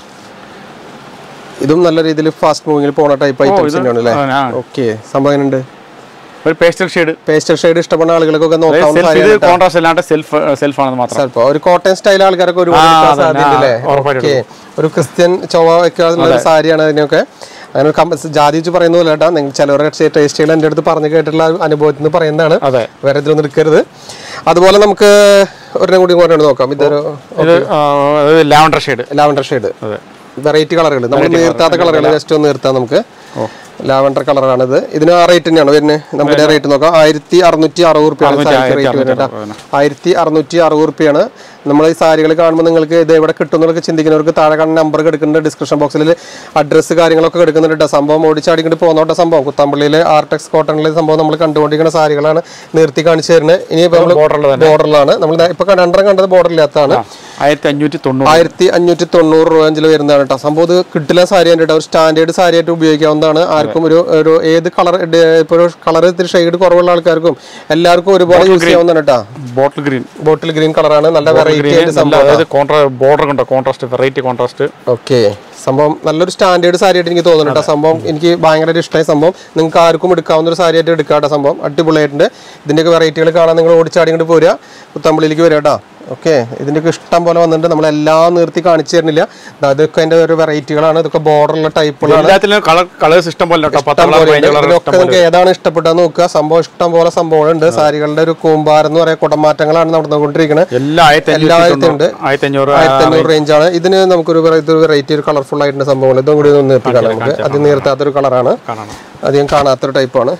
ഇതും നല്ല രീതിയിൽ ഫാസ്റ്റ് മൂവിങ്ങിൽ പോണ ടൈപ്പ് ഐറ്റംസ് തന്നെയാണ് അല്ലേ ആ, ആ. ഓക്കെ സംഭവം എങ്ങനെയുണ്ട് ഒരു പേസ്റ്റൽ ഷെയ്ഡ് പേസ്റ്റൽ ഷെയ്ഡ് ഇഷ്ടപ്പെടുന്ന ആളുകൾക്കൊക്കെ നോക്കാവുന്ന സെൽഫ് ഇത് സാരിയാണ് കോൺട്രാസ്റ്റ് അല്ലാണ്ട് സെൽഫ് സെൽഫ് ആണെന്ന് മാത്രം ചിലപ്പോ ഒരു കോട്ടൺ സ്റ്റൈൽ ആൾക്കാരൊക്കെ ഒരുപാട് ആ, എടുക്കാൻ അതന്നെ, സാധ്യതയില്ലേ ആ, ഉറപ്പായിട്ടും ഓക്കെ ഒരു ക്രിസ്ത്യൻ ചൊവ്വ വെക്കാനുള്ള ഒരു സാരിയാണ് അതിനൊക്കെ അങ്ങനെ ഒരു കം- ജാതി വെച്ച് പറയുന്ന പോലെ കേട്ടോ നിങ്ങൾ ചിലവരുടെ ടേസ്റ്റുകൾ എൻ്റെ അടുത്ത് പറഞ്ഞു കേട്ടിട്ടുള്ള അനുഭവത്തിൽ നിന്ന് പറയുന്നതാണ് അതെ വേറെ ഇതിലൊന്നും എടുക്കരുത് അതുപോലെ നമുക്ക് ഒരെണ്ണം കൂടി ഇങ്ങോട്ടാണ് നോക്കാം ഇതൊരു ഇത് ലാവണ്ടർ ഷെയ്ഡ് ലാവണ്ടർ ഷെയ്ഡ് അതെ വെറൈറ്റി കളറുകൾ നമ്മൾ നീർത്താത്ത കളറുകൾ ജസ്റ്റ് ഒന്ന് നിർത്താം നമുക്ക് ലാവണ്ടർ കളറാണിത് ഇതിന് ആ റേറ്റ് തന്നെയാണ് വരുന്നത് നമുക്ക് റേറ്റ് നോക്കാം ആയിരത്തി അറുന്നൂറ്റി അറുപത് റുപ്യാണ് സാരിക്ക് റേറ്റ് വരുന്നത് കേട്ടോ. ആയിരത്തി അറുന്നൂറ്റി അറുപത് റുപ്യാണ് നമ്മൾ ഈ സാരികൾ കാണുമ്പോൾ നിങ്ങൾക്ക് ഇത് എവിടെ കിട്ടുന്നവർക്ക് ചിന്തിക്കുന്നവർക്ക് താഴെ കാണുന്ന നമ്പർ എടുക്കുന്നുണ്ട് ഡിസ്ക്രിപ്ഷൻ ബോക്സിൽ അഡ്രസ്സ് കാര്യങ്ങളൊക്കെ എടുക്കുന്നുണ്ട് കേട്ടോ. സംഭവം ഓടിച്ചാടിക്കൊണ്ട് പോകുന്നോട്ടെ സംഭവം കുത്തമ്പള്ളിയിലെ ആർടെക്സ് കോട്ടണിലെ സംഭവം നമ്മൾ കണ്ടുകൊണ്ടിരിക്കുന്ന സാരികളാണ് നിർത്തി കാണിച്ചു തരുന്നത് ഇനി നമ്മൾ ബോർഡറിൽ തന്നെ ബോർഡറിലാണ് നമ്മൾ ഇപ്പൊ രണ്ടെണ്ണം കണ്ടത് ബോർഡർ ഇല്ലാത്തതാണ് ആയിരത്തി അഞ്ഞൂറ്റി തൊണ്ണൂറ് ആയിരത്തി അഞ്ഞൂറ്റി തൊണ്ണൂറ് രൂപ അഞ്ചിൽ വരുന്നതാണ് കേട്ടോ സംഭവം ഇത് കിട്ടില്ല സാരി കേട്ടോ ഒരു സ്റ്റാൻഡേർഡ് സാരി ആയിട്ട് ഉപയോഗിക്കാവുന്നതാണ് ആർക്കും ഒരു ഒരു ഏത് കളർ ഇപ്പോൾ ഒരു കളർ ഇത്തിരി ഷെയ്ഡ് കുറവുള്ള ആൾക്കാർക്കും എല്ലാവർക്കും ഒരുപോലെ യൂസ് ചെയ്യാവുന്നതാണ് കേട്ടോ ബോട്ടിൽ ഗ്രീൻ ബോട്ടിൽ ഗ്രീൻ കളറാണ് നല്ല വെറൈറ്റി ഗ്രീൻ ആയിട്ട് സംഭവം അതായത് കോൺട്രാ ബോർഡർ കണ്ടോ കോൺട്രാസ്റ്റ് വെറൈറ്റി കോൺട്രാസ്റ്റ് ഓക്കെ സംഭവം നല്ലൊരു സ്റ്റാൻഡേർഡ് സാരി ആയിട്ട് എനിക്ക് തോന്നുന്നു കേട്ടോ സംഭവം എനിക്ക് ഭയങ്കര ഇഷ്ടമായ സംഭവം നിങ്ങൾക്ക് ആർക്കും എടുക്കാവുന്ന ഒരു സാരി ആയിട്ട് എടുക്കാം കേട്ടോ സംഭവം അടിപൊളിയായിട്ടുണ്ട് ഇതിൻ്റെയൊക്കെ വെറൈറ്റികൾ കാണാൻ നിങ്ങൾ ഓടിച്ചാടി ഇങ്ങോട്ട് പോരുക പുത്തമ്പള്ളിയിലേക്ക് വരിക കേട്ടോ ഓക്കെ ഇതിൻ്റെയൊക്കെ ഇഷ്ടം പോലെ വന്നിട്ടുണ്ട് നമ്മളെല്ലാം നിർത്തി കാണിച്ചു തരുന്നില്ല ദാ ഇതൊക്കെ അതിൻ്റെ ഒരു വെറൈറ്റികളാണ് ഇതൊക്കെ ബോർഡറുള്ള ടൈപ്പുകളാണ് എല്ലാത്തിലും കളർ കളേഴ്സ് ഇഷ്ടം പോലെ കേട്ടോ പത്ത് കളർ പതിനഞ്ച് കളർ ഇതിലൊക്കെ നിങ്ങൾക്ക് ഏതാണ് ഇഷ്ടപ്പെട്ടതെന്ന് നോക്കുക സംഭവം ഇഷ്ടം പോലെ സംഭവങ്ങളുണ്ട് സാരികളുടെ ഒരു കൂമ്പാരം എന്ന് പറയാ കുടമാറ്റങ്ങളാണ് നടന്നുകൊണ്ടിരിക്കുന്നത് എല്ലാ ആയിരത്തി എല്ലാ അഞ്ഞൂറ്റി ആയിരത്തി ഉണ്ട് തൊണ്ണൂറ് ആയിരത്തി അഞ്ഞൂറ് ആയിരത്തി അഞ്ഞൂറ് റേഞ്ച് ആണ് ഇതിന് നമുക്കൊരു വെറൈ- ഇതൊരു വെറൈറ്റി ഒരു കളർഫുൾ ആയിട്ടുള്ള സംഭവങ്ങൾ ഇതും കൂടി ഒന്ന് നിർത്തി കാണാം നമുക്ക് അത് നിർത്താത്തൊരു കളറാണ് കാണണം അധികം കാണാത്തൊരു ടൈപ്പാണ്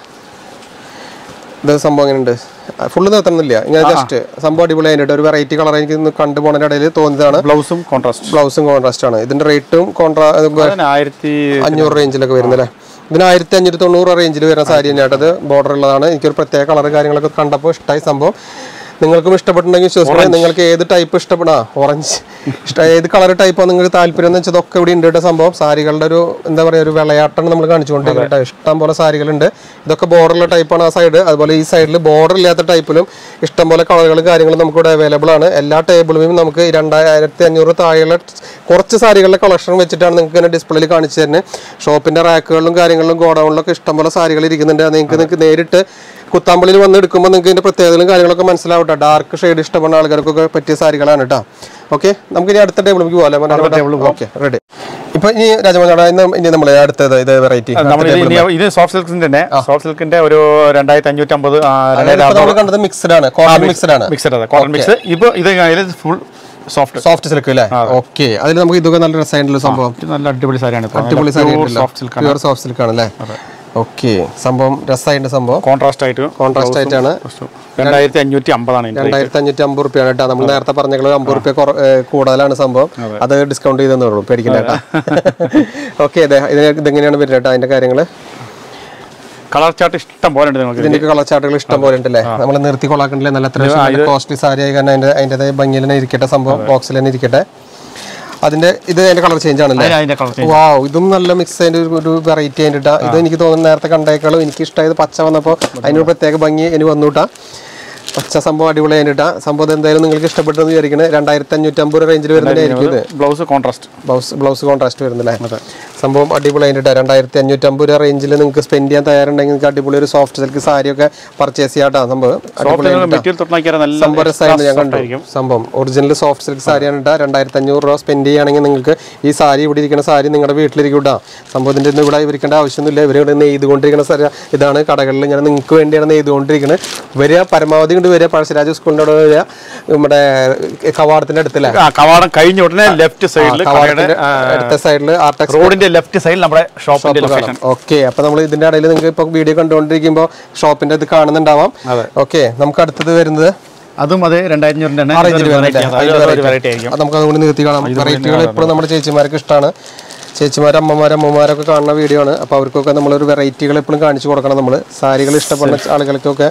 ഇത് സംഭവം എങ്ങനെയുണ്ട് ഫുള്ള് നിർത്തണമെന്നില്ല ഇങ്ങനെ ജസ്റ്റ് സംഭവം അടിപൊളിയായിട്ട് ഒരു വെറൈറ്റി കളർ എനിക്ക് ഇന്ന് കണ്ടുപോണതിന്റെ ഇടയിൽ തോന്നിയതാണ് ബ്ലൗസും കോൺട്രാസ്റ്റ് ബ്ലൗസും കോൺട്രാസ്റ്റ് ആണ് ഇതിന്റെ റേറ്റും കോൺട്രാ അതിന് ആയിരത്തി അഞ്ഞൂറ് റേഞ്ചിലൊക്കെ വരുന്നല്ലേ ഇതിന് ആയിരത്തി അഞ്ഞൂറ്റി തൊണ്ണൂറ് റേഞ്ചിൽ വരുന്ന സാരി തന്നെയായിട്ട് അത് ബോർഡർ ഉള്ളതാണ് എനിക്കൊരു പ്രത്യേക കളർ കാര്യങ്ങളൊക്കെ കണ്ടപ്പോൾ ഇഷ്ടമായി സംഭവം നിങ്ങൾക്കും ഇഷ്ടപ്പെട്ടുണ്ടെങ്കിൽ വിശ്വസിക്കണം നിങ്ങൾക്ക് ഏത് ടൈപ്പ് ഇഷ്ടപ്പെടാ ഓറഞ്ച് ഇഷ്ടം ഏത് കളർ ടൈപ്പാണ് നിങ്ങൾക്ക് താല്പര്യം എന്ന് വെച്ചാൽ ഇതൊക്കെ ഇവിടെ ഉണ്ട് കേട്ടോ സംഭവം സാരികളുടെ ഒരു എന്താ പറയുക ഒരു വിളയാട്ടാണ് നമ്മൾ കാണിച്ചുകൊണ്ടിരിക്കുന്നത് കേട്ടോ ഇഷ്ടം പോലെ സാരികളുണ്ട് ഇതൊക്കെ ബോർഡറുള്ള ടൈപ്പാണ് ആ സൈഡ് അതുപോലെ ഈ സൈഡിൽ ബോർഡർ ഇല്ലാത്ത ടൈപ്പിലും ഇഷ്ടം പോലെ കളറുകളും കാര്യങ്ങളും നമുക്ക് ഇവിടെ അവൈലബിൾ ആണ് എല്ലാ ടേബിളും നമുക്ക് ഈ രണ്ടായിരത്തി അഞ്ഞൂറ് താഴെയുള്ള കുറച്ച് സാരികളുടെ കളക്ഷൻ വെച്ചിട്ടാണ് നിങ്ങൾക്ക് ഇങ്ങനെ ഡിസ്പ്ലേയിൽ കാണിച്ചു തരുന്നത് ഷോപ്പിന്റെ റാക്കുകളിലും കാര്യങ്ങളിലും ഗോഡൗണിലൊക്കെ ഇഷ്ടംപോലെ സാരികൾ ഇരിക്കുന്നുണ്ട് അത് നിങ്ങൾക്ക് നിങ്ങൾക്ക് നേരിട്ട് കുത്താമ്പള്ളിയിൽ വന്ന് എടുക്കുമ്പോൾ നിങ്ങൾക്ക് ഇതിന്റെ പ്രത്യേകതകളും കാര്യങ്ങളൊക്കെ മനസ്സിലാവട്ടെ ഡാർക്ക് ഷെയ്ഡ് ഇഷ്ടപ്പെടുന്ന ആൾക്കാർക്കൊക്കെ പറ്റിയ സാരികളാണ് കേട്ടോ ഓക്കെ നമുക്ക് ഇനി അടുത്ത ടേബിളിലേക്ക് പോകാം ഓക്കെ റെഡി ഇപ്പൊ ഇനി രാജമോഹൻ ഇന്ന് ഇനി നമ്മൾ അടുത്തത് ഇത് വെറൈറ്റി നമ്മൾ ഇനി ഇത് സോഫ്റ്റ് സിൽക്കിന്റെ തന്നെ സോഫ്റ്റ് സിൽക്കിന്റെ ഒരു രണ്ടായിരത്തി അഞ്ഞൂറ്റി അമ്പത് നമ്മൾ കണ്ടത് മിക്സഡ് ആണ് കോട്ടൺ മിക്സഡ് ആണ് മിക്സഡ് അതെ കോട്ടൺ മിക്സ് ഇപ്പൊ ഇത് ഫുൾ സോഫ്റ്റ് സോഫ്റ്റ് സിൽക്ക് അല്ലേ ഓക്കെ അതിൽ നമുക്ക് ഇതൊക്കെ നല്ല രസമായിട്ടുള്ള സംഭവം ഇത് നല്ല അടിപൊളി സാരിയാണ് അടിപൊളി sari soft silk pure soft silk ആണ് അല്ലേ ഓക്കെ സംഭവം രസമായിട്ട് സംഭവം കോൺട്രാസ്റ്റ് ആയിട്ട് കോൺട്രാസ്റ്റ് ആയിട്ടാണ് രണ്ടായിരത്തി അഞ്ഞൂറ്റി അമ്പതാണ് ഇതിന്റെ രണ്ടായിരത്തി അഞ്ഞൂറ്റി അമ്പത് റുപ്യാണ് കേട്ടോ നമ്മൾ നേരത്തെ പറഞ്ഞ അമ്പത് റുപ്യ കൂടുതലാണ് സംഭവം അത് ഡിസ്കൗണ്ട് ചെയ്തെന്നേ ഉള്ളൂ പേടിക്കില്ല കേട്ടോ ഓക്കെ അതെ ഇത് ഇതെങ്ങനെയാണ് വരുന്നത് കേട്ടോ അതിന്റെ കാര്യങ്ങള് കളർ ചാർട്ട് ഇഷ്ടം പോലെ ഉണ്ട് നിങ്ങൾക്ക് ഇതിന്റെ കളർ ചാർട്ടുകൾ ഇഷ്ടം പോലെ ഉണ്ടല്ലേ നമ്മൾ നിർത്തി കൊള്ളാക്കണ്ടില്ലേ നല്ല അത്യാവശ്യം കോസ്റ്റ്ലി സാരി ആയി കാരണം അതിന്റെ അതിൻ്റെതായ ഭംഗിയിൽ തന്നെ ഇരിക്കട്ടെ സംഭവം ബോക്സിൽ തന്നെ ഇരിക്കട്ടെ അതിന്റെ ഇത് അതിന്റെ കളർ ചേഞ്ച് ആണല്ലേ അതിന് അതിന്റെ കളർ വാവ് ഇതും നല്ല മിക്സ് അതിന്റെ ഒരു- ഒരു വെറൈറ്റി ആയിട്ടാ ഇത് എനിക്ക് തോന്നുന്നു നേരത്തെ കണ്ടേക്കാളും എനിക്ക് ഇഷ്ടമായത് പച്ച വന്നപ്പോൾ അതിനൊരു പ്രത്യേക ഭംഗി എനിക്ക് വന്നുട്ടാ പച്ച സംഭവം അടിപൊളി ആയിട്ടാ സംഭവം ഇത് എന്തായാലും നിങ്ങൾക്ക് ഇഷ്ടപ്പെട്ടെന്ന് വിചാരിക്കുന്നത് രണ്ടായിരത്തി അഞ്ഞൂറ്റമ്പത് റേഞ്ചിൽ വരുന്നതായിരിക്കും ഇത് blouse contrast blouse blouse contrast വരുന്നില്ലേ സംഭവം അടിപൊളി ആയിട്ട് രണ്ടായിരത്തി അഞ്ഞൂറ്റമ്പത് രൂപ റേഞ്ചിൽ നിങ്ങൾക്ക് സ്പെൻഡ് ചെയ്യാൻ തയ്യാറുണ്ടെങ്കിൽ നിങ്ങൾക്ക് അടിപൊളി ഒരു സോഫ്റ്റ് സിൽക്ക് സാരിയൊക്കെ പർച്ചേസ് ചെയ്യാട്ടാ സംഭവം അടിപൊളി മെറ്റീരിയൽ തൊട്ട് നോക്കിയാൽ നല്ല സംഭവം രസമായിരുന്നു ഞാൻ കണ്ടു സംഭവം ഒറിജിനൽ സോഫ്റ്റ് സിൽക്ക് സാരിയാണ് ഇട്ടാ രണ്ടായിരത്തി അഞ്ഞൂറ് രൂപ സ്പെൻഡ് ചെയ്യുകയാണെങ്കിൽ നിങ്ങൾക്ക് ഈ സാരി ഇവിടെ ഇരിക്കുന്ന സാരി നിങ്ങളുടെ വീട്ടിലിരിക്കും ഇട്ടാ സംഭവത്തിൻ്റെ ഒന്നും ഇവിടെ ഇരിക്കേണ്ട ആവശ്യമൊന്നുമില്ല ഇവർ ഇവിടെ നെയ്തുകൊണ്ടിരിക്കുന്ന സാരി ഇതാണ് കടകളിൽ ഇങ്ങനെ നിങ്ങൾക്ക് വേണ്ടിയാണ് നെയ്തുകൊണ്ടിരിക്കുന്നത് വരിക പരമാവധി കൊണ്ട് വരിക പഴശ്ശിരാജ് സ്കൂളിൻ്റെ അവിടെ വരിക നമ്മുടെ കവാടത്തിന്റെ അടുത്തല്ലേ ആ കവാടം കഴിഞ്ഞ ഉടനെ ലെഫ്റ്റ് സൈഡിൽ കവാടത്തിന്റെ അടുത്ത സൈഡിൽ ആർടെക്സ് റോഡിന്റെ ലെഫ്റ്റ് സൈഡിൽ നമ്മുടെ ഷോപ്പിന്റെ ലൊക്കേഷൻ ഓക്കെ അപ്പൊ നമ്മൾ ഇതിന്റെ ഇടയിൽ നിങ്ങൾക്ക് ഇപ്പൊ വീഡിയോ കണ്ടുകൊണ്ടിരിക്കുമ്പോൾ ഷോപ്പിന്റെ ഇത് കാണുന്നുണ്ടാവാം ഓക്കെ നമുക്ക് അടുത്തത് വരുന്നത് അതും അത് രണ്ടായിരത്തി അഞ്ഞൂറിന്റെ തന്നെ range ഇതൊരു വരുന്നുണ്ട്. variety ആണ്. അതിന്റെ അതൊരു variety. വെറൈറ്റി ആയിരിക്കും അത് നമുക്ക് അതുകൊണ്ട് നിർത്തി കാണാം വെറൈറ്റികൾ എപ്പോഴും നമ്മുടെ ചേച്ചിമാർക്ക് ഇഷ്ടമാണ് ചേച്ചിമാർ അമ്മമാർ അമ്മമാരൊക്കെ കാണുന്ന വീഡിയോ ആണ് അപ്പോൾ അവർക്കൊക്കെ നമ്മളൊരു വെറൈറ്റികൾ എപ്പോഴും കാണിച്ചു കൊടുക്കണം നമ്മൾ സാരികൾ ഇഷ്ടപ്പെടുന്ന ആളുകൾക്കൊക്കെ